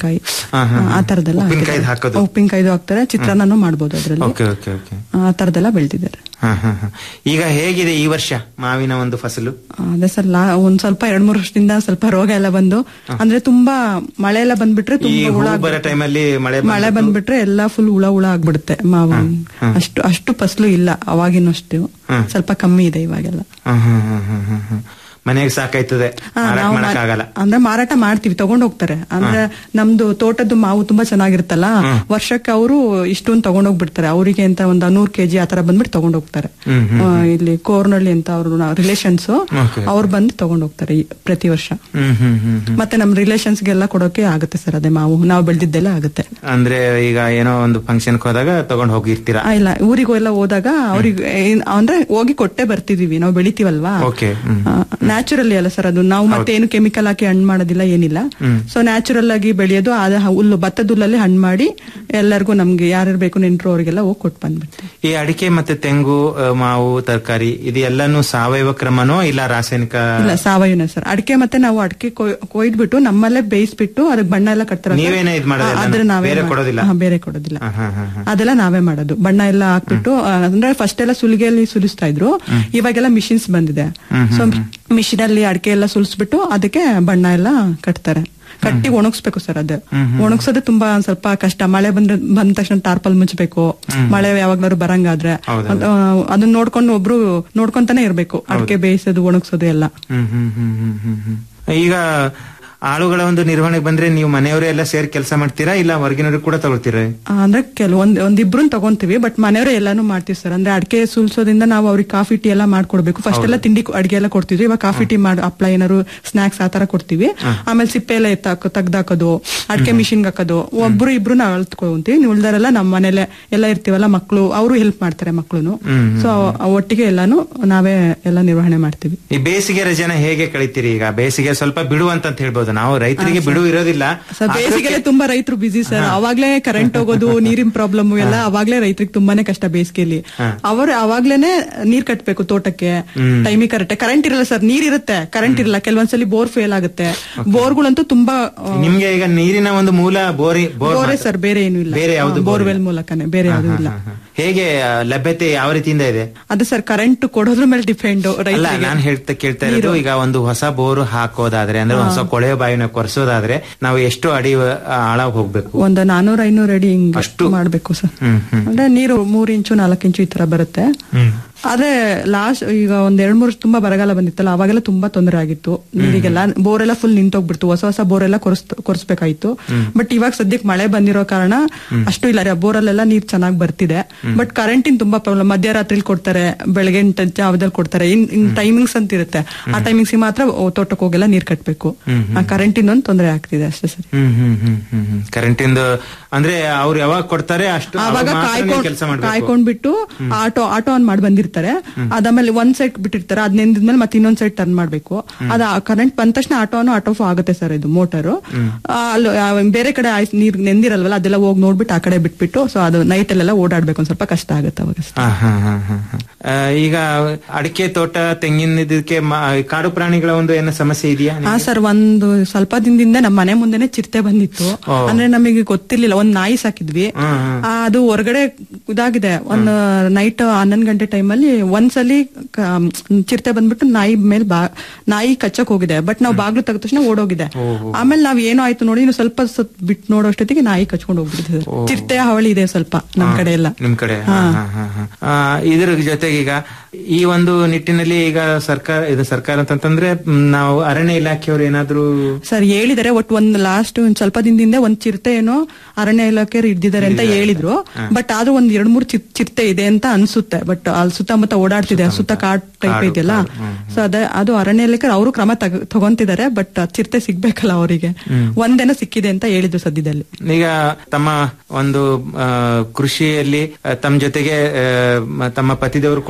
ಹಾ, ಹಾ, ಆ ತರದೆಲ್ಲ ಉಪ್ಪಿನಕಾಯ್ದು ಹಾಕೋದು? ಉಪ್ಪಿನಕಾಯ್ದು ಹಾಕ್ತಾರೆ ಚಿತ್ರಾನ್ನನೂ ಮಾಡ್ಬೋದು ಅದ್ರಲ್ಲಿ ಓಕೆ ಓಕೆ ಓಕೆ ಆ ತರದೆಲ್ಲ ಬೆಳೆದಿದ್ದಾರೆ ಹಾ, ಹಾ, ಹಾ. ಈಗ ಹೇಗಿದೆ ಈ ವರ್ಷ ಮಾವಿನ ಒಂದು ಫಸಲು ಅದೇ ಸರ್ ಲಾ ಒಂದ್ ಸ್ವಲ್ಪ ಎರಡ್ ಮೂರು ವರ್ಷದಿಂದ ಸ್ವಲ್ಪ ರೋಗ ಎಲ್ಲ ಬಂದು ಅಂದ್ರೆ ತುಂಬಾ ಮಳೆ ಎಲ್ಲ ಬಂದ್ಬಿಟ್ರೆ ಈ ತುಂಬಾ ಹೂ ಹುಳ ಬರೋ ಆಗ್ಬಿಡುತ್ತೆ. ಟೈಮಲ್ಲಿ ಮಳೆ ಮಳೆ ಬಂದ್ಬಿಟ್ರೆ ಎಲ್ಲಾ ಫುಲ್ ಹುಳ ಹುಳ ಆಗ್ಬಿಡುತ್ತೆ ಮಾವು ಅಷ್ಟು ಅಷ್ಟು ಫಸಲು ಇಲ್ಲ ಅವಾಗಿನಷ್ಟು ಸ್ವಲ್ಪ ಕಮ್ಮಿ ಇದೆ ಇವಾಗೆಲ್ಲ ಹ್ಮ್, ಹ್ಮ್, ಹ್ಮ್, ಹ್ಮ್, ಹ್ಮ್, ಹ್ಮ್. ಮನೆಗೆ ಸಾಕಾಯ್ತದೆ ಹಾ, ಮಾರಾಟ ನಾವು ಮಾಡಕ್ ಮಾ- ಆಗಲ್ಲ ಅಂದ್ರೆ ಮಾರಾಟ ಮಾಡ್ತೀವಿ ತಗೊಂಡ್ ಹೋಗ್ತಾರೆ ಅಂದ್ರೆ ನಮ್ದು ತೋಟದ್ದು ಮಾವು ತುಂಬಾ ಚೆನ್ನಾಗಿರುತ್ತಲ್ಲ ವರ್ಷಕ್ಕೆ ಅವರು ಇಷ್ಟೊಂದು ತಗೊಂಡೋಗ್ ಬಿಡ್ತಾರೆ ಅವರಿಗೆ ಅಂತ ಒಂದು ನೂರ್ ಕೆಜಿ ಆತರ ಬಂದ್ಬಿಟ್ಟು ತಗೊಂಡ್ ಹೋಗ್ತಾರೆ ಹ್ಮ್, ಹ್ಮ್, ಆ, ಇಲ್ಲಿ ಕೋರ್ನಳ್ಳಿ ಅಂತ ಅವ್ರು ರಿಲೇಷನ್ಸ್ Okay. ಅವ್ರು ಬಂದು ತಗೊಂಡ್ ಹೋಗ್ತಾರೆ ಈ- ಪ್ರತಿ ವರ್ಷ ಹ್ಮ್ ಹ್ಮ್ ಹ್ಮ್ ಹ್ಮ್. ಮತ್ತೆ ನಮ್ ರಿಲೇಷನ್ಸ್ಗೆಲ್ಲ ಕೊಡೋಕೆ ಆಗುತ್ತೆ ಸರ್ ಅದೇ ಮಾವು ನಾವು ಬೆಳೆದಿದ್ದೆಲ್ಲ ಆಗುತ್ತೆ ಅಂದ್ರೆ ಈಗ ಏನೋ ಒಂದು ಫಂಕ್ಷನ್ ಹೋದಾಗ ತಗೊಂಡ್ ಹೋಗಿರ್ತೀರಾ ಆ, ಇಲ್ಲ ಊರಿಗೂ ಎಲ್ಲ ಹೋದಾಗ ಅವ್ರಿಗೆ ಏನ್- ಅಂದ್ರೆ ಹೋಗಿ ಕೊಟ್ಟೆ ಬರ್ತಿದೀವಿ ನಾವು ಬೆಳಿತೀವಲ್ವಾ ಓಕೆ ನ್ಯಾಚುರಲಿ ಅಲ್ಲ ಸರ್ ಅದು ನಾವು ಮತ್ತೆ ಏನು ಕೆಮಿಕಲ್ ಹಾಕಿ ಹಣ್ಣು ಮಾಡೋದಿಲ್ಲ ಏನಿಲ್ಲ ಹ್ಮ್. ಸೊ ನ್ಯಾಚುರಲ್ ಆಗಿ ಬೆಳೆಯೋದು ಅದ ಹುಲ್ಲು ಭತ್ತದ ಹುಲ್ಲಲ್ಲಿ ಹಣ್ಣು ಮಾಡಿ ಎಲ್ಲರಿಗೂ ನಮ್ಗೆ ಯಾರ್ಯಾರು ಬೇಕು ನೆಂಟರು ಅವರಿಗೆಲ್ಲ ಹೋಗಿ ಕೊಟ್ಟು ಬಂದ್ಬಿಡ್ತೀವಿ ಈ ಅಡಿಕೆ ಮತ್ತೆ ತೆಂಗು ಆ, ಮಾವು ತರಕಾರಿ ಇದು ಎಲ್ಲಾನು ಸಾವಯವ ಕ್ರಮನೋ ಇಲ್ಲ ರಾಸಾಯನಿಕ ಇಲ್ಲ ಸಾವಯವನೇ ಸರ್ ಅಡಿಕೆ ಮತ್ತೆ ನಾವು ಅಡಿಕೆ ಕೊಯ್ದ್ಬಿಟ್ಟು ನಮ್ಮಲ್ಲೇ ಬೇಯಿಸ್ಬಿಟ್ಟು ಅದಕ್ಕೆ ಬಣ್ಣ ಎಲ್ಲ ಕಟ್ತಾರೆ ನೀವೇನೇ ಇದ್ ಮಾಡೋದು ಎಲ್ಲಾನು? ಆದ್ರೆ ನಾವೇ ಬೇರೆ ಮಾಡ್- ಕೊಡೋದಿಲ್ಲ? ಹಾ, ಬೇರೆ ಕೊಡೋದಿಲ್ಲ ಹಾ, ಹಾ, ಹಾ, ಹಾ. ಅದೆಲ್ಲ ನಾವೇ ಮಾಡೋದು ಬಣ್ಣ ಎಲ್ಲ ಹಾಕ್ಬಿಟ್ಟು ಆ, ಅಂದ್ರೆ ಫಸ್ಟ್ ಎಲ್ಲ ಸುಲಿಗೆಯಲ್ಲಿ ಸುಲಿಸ್ತಾ ಇದ್ರು ಇವಾಗೆಲ್ಲ ಮಿಷಿನ್ಸ್ ಬಂದಿದೆ ಹ್ಮ್, ಸೊ ಮಿಷಿನ್ ಅಲ್ಲಿ ಅಡಿಕೆ ಎಲ್ಲ ಸುಲಿಸ್ಬಿಟ್ಟು ಅದಕ್ಕೆ ಬಣ್ಣ ಎಲ್ಲ ಕಟ್ತಾರೆ ಕಟ್ಟಿ ಒಣಗಿಸ್ಬೇಕು ಸರ್ ಅದು ಒಣಗಿಸೋದು ತುಂಬಾ ಒಂದ್ ಸ್ವಲ್ಪ ಕಷ್ಟ ಮಳೆ ಬಂದ ಬಂದ ತಕ್ಷಣ ಟಾರ್ಪಲ್ ಮುಚ್ಚಬೇಕು ಮಳೆ ಯಾವಾಗ್ಲಾದ್ರು ಬರಂಗಾದ್ರೆ ಅದ್- ಆ, ಅದನ್ನ ನೋಡ್ಕೊಂಡು ಒಬ್ರು ನೋಡ್ಕೊಂತಾನೆ ಇರ್ಬೇಕು ಅಡಿಕೆ ಬೇಯಿಸೋದು ಒಣಗಿಸೋದು ಎಲ್ಲ ಹ್ಮ್ ಹ್ಮ್ ಹ್ಮ್ ಹ್ಮ್ ಹ್ಮ್ ಹ್ಮ್. ಈಗ ಆಳುಗಳ ಒಂದು ನಿರ್ವಹಣೆಗೆ ಬಂದ್ರೆ ನೀವು ಮನೆಯವರೇ ಎಲ್ಲ ಸೇರಿ ಕೆಲಸ ಮಾಡ್ತೀರಾ ಇಲ್ಲ ಹೊರಗಿನವ್ರಿಗೆ ಕೂಡ ತಗೊಳ್ತೀರಾ ಆ, ಅಂದ್ರೆ ಕೆಲವೊಂದ್ ಒಂದಿಬ್ರು ತಗೊಂತೀವಿ ಬಟ್ ಮನೆಯವರೇ ಎಲ್ಲಾನು ಮಾಡ್ತೀವಿ ಸರ್ ಅಂದ್ರೆ ಅಡಿಕೆ ಸುಲ್ಸೋದ್ರಿಂದ ನಾವು ಅವ್ರಿಗೆ ಕಾಫಿ ಟೀ ಎಲ್ಲ ಮಾಡ್ಕೊಡ್ಬೇಕು ಫಸ್ಟ್ ಎಲ್ಲ ತಿಂಡಿ ಅಡಿಗೆ ಎಲ್ಲ ಕೊಡ್ತಿದ್ವಿ ಇವಾಗ ಕಾಫಿ ಟೀ ಮಾಡಿ ಹಪ್ಳ ಏನಾರು ಸ್ನಾಕ್ಸ್ ಆ ತರ ಕೊಡ್ತೀವಿ ಆಮೇಲೆ ಸಿಪ್ಪೆ ಎಲ್ಲ ಎತ್ತಾಕ ತೆಗ್ದಾಕೋದು ಅಡಿಕೆ ಮಿಷಿನ್ ಹಾಕೋದು ಒಬ್ರು ಇಬ್ರು ನಾವು ಅಳ್ತ್ಕೊಂತೀವಿ ನೀವು ಉಳ್ದಾರೆಲ್ಲ ನಮ್ಮ ಮನೇಲೆ ಎಲ್ಲ ಇರ್ತೀವಲ್ಲ ಮಕ್ಕಳು ಅವರು ಹೆಲ್ಪ್ ಮಾಡ್ತಾರೆ ಮಕ್ಳುನು ಸೊ ಒಟ್ಟಿಗೆ ಎಲ್ಲಾನು ನಾವೇ ಎಲ್ಲ ನಿರ್ವಹಣೆ ಮಾಡ್ತೀವಿ ಈ ಬೇಸಿಗೆ ರಜೆನ ಹೇಗೆ ಕಳಿತೀರಿ ಈಗ ಬೇಸಿಗೆ ಸ್ವಲ್ಪ ಬಿಡು ಅಂತ ಹೇಳ್ಬೋದು ನಾವು ರೈತರಿಗೆ ಬಿಡು ಇರೋದಿಲ್ಲ ಸರ್ ಬೇಸಿಗೆಲೆ ತುಂಬಾ ರೈತರು ಬಿಸಿ ಸರ್ ಅವಾಗ್ಲೇ ಕರೆಂಟ್ ಹೋಗೋದು ನೀರಿನ ಪ್ರಾಬ್ಲಮ್ ಎಲ್ಲ ಅವಾಗ್ಲೇ ರೈತರಿಗೆ ತುಂಬಾನೇ ಕಷ್ಟ ಬೇಸಿಗೆಲಿ ಅವರು ಅವಾಗ್ಲೇನೆ ನೀರ್ ಕಟ್ಬೇಕು ತೋಟಕ್ಕೆ ಟೈಮಿಗೆ ಕರೆಕ್ಟ್ ಕರೆಂಟ್ ಇರಲ್ಲ ಸರ್ ನೀರ್ ಇರುತ್ತೆ ಕರೆಂಟ್ ಇರಲ್ಲ ಕೆಲವೊಂದ್ಸಲಿ ಬೋರ್ ಫೇಲ್ ಆಗುತ್ತೆ ಬೋರ್ಗಳಂತೂ ತುಂಬಾ ಆ, ನಿಮ್ಗೆ ಈಗ ನೀರಿನ ಒಂದು ಮೂಲ ಬೋರಿ ಬೋರ್ ಬೋರೇ ಮಾತ್ರ. ಸರ್ ಬೇರೆ ಏನು ಇಲ್ಲ ಬೇರೆ ಯಾವ್ದು ಬೋರ್ ಬೋರ್ವೆಲ್ ಮೂಲಕನೇ ಬೇರೆ ಯಾವ್ದು ಇಲ್ಲ ಹೇಗೆ ಆ, ಲಭ್ಯತೆ ಯಾವ ರೀತಿಯಿಂದ ಇದೆ ಅದು ಸರ್ ಕರೆಂಟ್ ಕೊಡೋದ್ರ ಮೇಲೆ ಡಿಪೆಂಡ್ ಅಲ್ಲ ರೈತರಿಗೆ ನಾನ್ ಹೇಳ್ತಾ ಕೇಳ್ತಾ ಇರೋದು ಈಗ ಒಂದು ಹೊಸ ಬೋರು ಹಾಕೋದಾದ್ರೆ ಅಂದ್ರೆ ಹೊಸ ಕೊಳೆಯ ಬಾವಿನ ಕೊರೆಸೋದಾದ್ರೆ ನಾವು ಎಷ್ಟು ಅಡಿ ಆ, ಆಳ ಹೋಗ್ಬೇಕು ಒಂದು ನಾನೂರ ಐನೂರು ಅಡಿ ಹಿಂಗ್ ಮಾಡ್ಬೇಕು ಸರ್ ಹ್ಮ್ ಹ್ಮ್ ಅಂದ್ರೆ ನೀರು ಮೂರ್ ಇಂಚು ನಾಲ್ಕು ಇಂಚು ಈ ತರ ಬರುತ್ತೆ ಹ್ಮ್ ಆದ್ರೆ ಲಾಸ್ಟ್ ಈಗ ಒಂದ್ ಎರಡ್ ಮೂರು ತುಂಬಾ ಬರಗಾಲ ಬಂದಿತ್ತಲ್ಲ ಅವಾಗೆಲ್ಲ ತುಂಬಾ ತೊಂದರೆ ಆಗಿತ್ತು ನೀರಿಗೆಲ್ಲ ಬೋರ್ ಎಲ್ಲ ಫುಲ್ ನಿಂತೋಗ್ಬಿಡ್ತು ಹೊಸ ಹೊಸ ಬೋರ್ ಎಲ್ಲ ಕೊರ್ಸ್ಬೇಕಾಯ್ತು ಬಟ್ ಇವಾಗ ಸದ್ಯಕ್ಕೆ ಮಳೆ ಬಂದಿರೋ ಕಾರಣ ಅಷ್ಟು ಇಲ್ಲ ಬೋರಲ್ಲೆಲ್ಲ ನೀರ್ ಚೆನ್ನಾಗಿ ಬರ್ತಿದೆ ಬಟ್ ಕರೆಂಟಿನ ತುಂಬಾ ಪ್ರಾಬ್ಲಮ್ ಮಧ್ಯರಾತ್ರಿಲಿ ಕೊಡ್ತಾರೆ ಬೆಳಗ್ಗೆ ಜಾವದಲ್ಲಿ ಕೊಡ್ತಾರೆ ಇನ್ ಇನ್ ಟೈಮಿಂಗ್ಸ್ ಅಂತ ಇರುತ್ತೆ ಆ ಟೈಮಿಂಗ್ಸ್ ಮಾತ್ರ ಓ, ತೋಟಕ್ಕೆ ಹೋಗೆಲ್ಲ ನೀರ್ ಕಟ್ಬೇಕು ಆ ಕರೆಂಟಿನ ಒಂದು ತೊಂದರೆ ಆಗ್ತಿದೆ ಅಷ್ಟೇ ಸರ್ ಹ್ಮ್ ಹ್ಮ್ ಹ್ಮ್ ಹ್ಮ್ ಹ್ಮ್ ಕರೆಂಟ್ ಇಂದ ಅಂದ್ರೆ ಅವ್ರು ಯಾವಾಗ ಕೊಡ್ತಾರೆ ಅಷ್ಟು ಆವಾಗ ಕಾಯ್ಕೊಂಡ್ ಕೆಲಸ ಮಾಡ್ಬೇಕು ಕಾಯ್ಕೊಂಡ್ಬಿಟ್ಟು ಆಟೋ ಆಟೋ ಆನ್ ಮಾಡಿ ಬಂದಿರ್ತಾರೆ ಅದಾದ್ಮೇಲೆ ಒಂದ್ ಸೈಡ್ ಬಿಟ್ಟಿರ್ತಾರೆ ಅದ್ ನೆಂದಿದ್ಮೇಲೆ ಮತ್ತೆ ಇನ್ನೊಂದ್ ಸೈಡ್ ಟರ್ನ್ ಮಾಡ್ಬೇಕು ಅದ ಕರೆಂಟ್ ಬಂದ ತಕ್ಷಣ ಆಟೋ ಆನ್ ಆಟೋ ಆಫ್ ಆಗುತ್ತೆ ಸರ್ ಇದು ಮೋಟರ್ ಅಲ್ಲಿ ಆ, ಬೇರೆ ಕಡೆ ಆಯ್ಸ್ ನೀರ್ ನೆಂದಿರಲ್ವಲ್ಲ ಅದೆಲ್ಲ ಹೋಗಿ ನೋಡ್ಬಿಟ್ಟು ಆ ಕಡೆ ಬಿಟ್ಬಿಟ್ಟು ಸೊ ಅದು ನೈಟ್ ಅಲ್ಲೆಲ್ಲ ಓಡಾಡ್ಬೇಕು ಒಂದ್ ಸ್ವಲ್ಪ ಕಷ್ಟ ಆಗುತ್ತೆ ಅವಾಗ ಅಷ್ಟೇ. ಹಾ, ಹಾ, ಹಾ, ಹಾ, ಹಾ. ಆ, ಈಗ ಅಡಿಕೆ ತೋಟ ತೆಂಗಿನ ಇದಕ್ಕೆ ಮ- ಕಾಡು ಪ್ರಾಣಿಗಳ ಒಂದು ಏನೋ ಸಮಸ್ಯೆ ಇದೆಯಾ ಹಾ ಸರ್ ಒಂದು ಸ್ವಲ್ಪ ದಿನದಿಂದ ನಮ್ಮ ಮನೆ ಮುಂದೆನೆ ಚಿರತೆ ಬಂದಿತ್ತು ಓ. ಅಂದ್ರೆ ನಮಗೆ ಗೊತ್ತಿರ್ಲಿಲ್ಲ ಒಂದ್ ನಾಯಿ ಸಾಕಿದ್ವಿ ಆ, ಅದು ಹೊರಗಡೆ ಇದಾಗಿದೆ ಒಂದ್ ನೈಟ್ ಹನ್ನೊಂದ್ ಗಂಟೆ ಟೈಮಲ್ಲಿ ಒಂದ್ಸಲಿ ಕ- ಚಿರತೆ ಬಂದ್ಬಿಟ್ಟು ನಾಯಿ ಮೇಲೆ ಬಾ ನಾಯಿ ಕಚ್ಚಕ್ ಹೋಗಿದೆ ಬಟ್ ನಾವು ಬಾಗ್ಲು ತೆಗೆದ ತಕ್ಷಣ ಓಡೋಗಿದೆ ಆಮೇಲೆ ನಾವ್ ಏನೋ ಆಯ್ತು ನೋಡಿ ಇನ್ನು ಸ್ವಲ್ಪ ಸತ್ ಬಿಟ್ಟು ನೋಡೋಷ್ಟೊತ್ತಿಗೆ ನಾಯಿ ಕಚ್ಕೊಂಡು ಹೋಗ್ಬಿಟ್ಟಿದೆ ಚಿರತೆ ಹಾವಳಿ ಇದೆ ಸ್ವಲ್ಪ ನಮ್ ಕಡೆ ಎಲ್ಲ ನಿಮ್ ಕಡೆ ಹಾ, ಹಾ, ಹಾ, ಹಾ. ಆ, ಇದ್ರ ಜೊತೆಗೆ ಈಗ ಈ ಒಂದು ನಿಟ್ಟಿನಲ್ಲಿ ಈಗ ಸರ್ಕಾರ ಇದು ಸರ್ಕಾರ ಅಂತಂತಂದ್ರೆ ಮ್, ನಾವು ಅರಣ್ಯ ಇಲಾಖೆಯವರು ಏನಾದ್ರು ಸರ್ ಹೇಳಿದಾರೆ ಒಟ್ಟು ಒಂದ್ ಲಾಸ್ಟ್ ಒಂದ್ ಸ್ವಲ್ಪ ದಿನದಿಂದ ಒಂದ್ ಚಿರತೆ ಏನೋ ಅರಣ್ಯ ಇಲಾಖೆ ಹಿಡ್ದಿದ್ದಾರೆ ಅಂತ ಹೇಳಿದ್ರು ಬಟ್ ಆದ್ರೂ ಒಂದ್ ಎರಡ್ ಮೂರ್ ಚಿರ್- ಚಿರತೆ ಇದೆ ಅಂತ ಅನ್ಸುತ್ತೆ ಬಟ್ ಅಲ್ಲಿ ಸುತ್ತಮುತ್ತ ಓಡಾಡ್ತಿದೆ ಸುತ್ತ ಕಾಡ್ ಟೈಪ್ ಇದೆಯಲ್ಲ ಸೊ ಅದೇ ಅದು ಅರಣ್ಯ ಇಲಾಖೆ ಅವರು ಕ್ರಮ ತಗ- ತಗೊಂತಿದ್ದಾರೆ ಬಟ್ ಚಿರತೆ ಸಿಗ್ಬೇಕಲ್ಲ ಅವರಿಗೆ ಒಂದೇನೋ ಸಿಕ್ಕಿದೆ ಅಂತ ಹೇಳಿದ್ರು ಸದ್ಯದಲ್ಲಿ ಈಗ ತಮ್ಮ ಒಂದು ಆ, ಕೃಷಿಯಲ್ಲಿ ಆ, ತಮ್ಮ ಜೊತೆಗೆ ಆ, ಮ- ತಮ್ಮ ಪತಿದೇವರು ಕೂಡ ಮ್,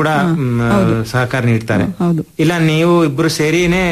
ಸಹಕಾರ ನೀಡ್ತಾರೆ ಹೌದು ಇಲ್ಲ ನೀವು ಇಬ್ರು ಸೇರಿನೇ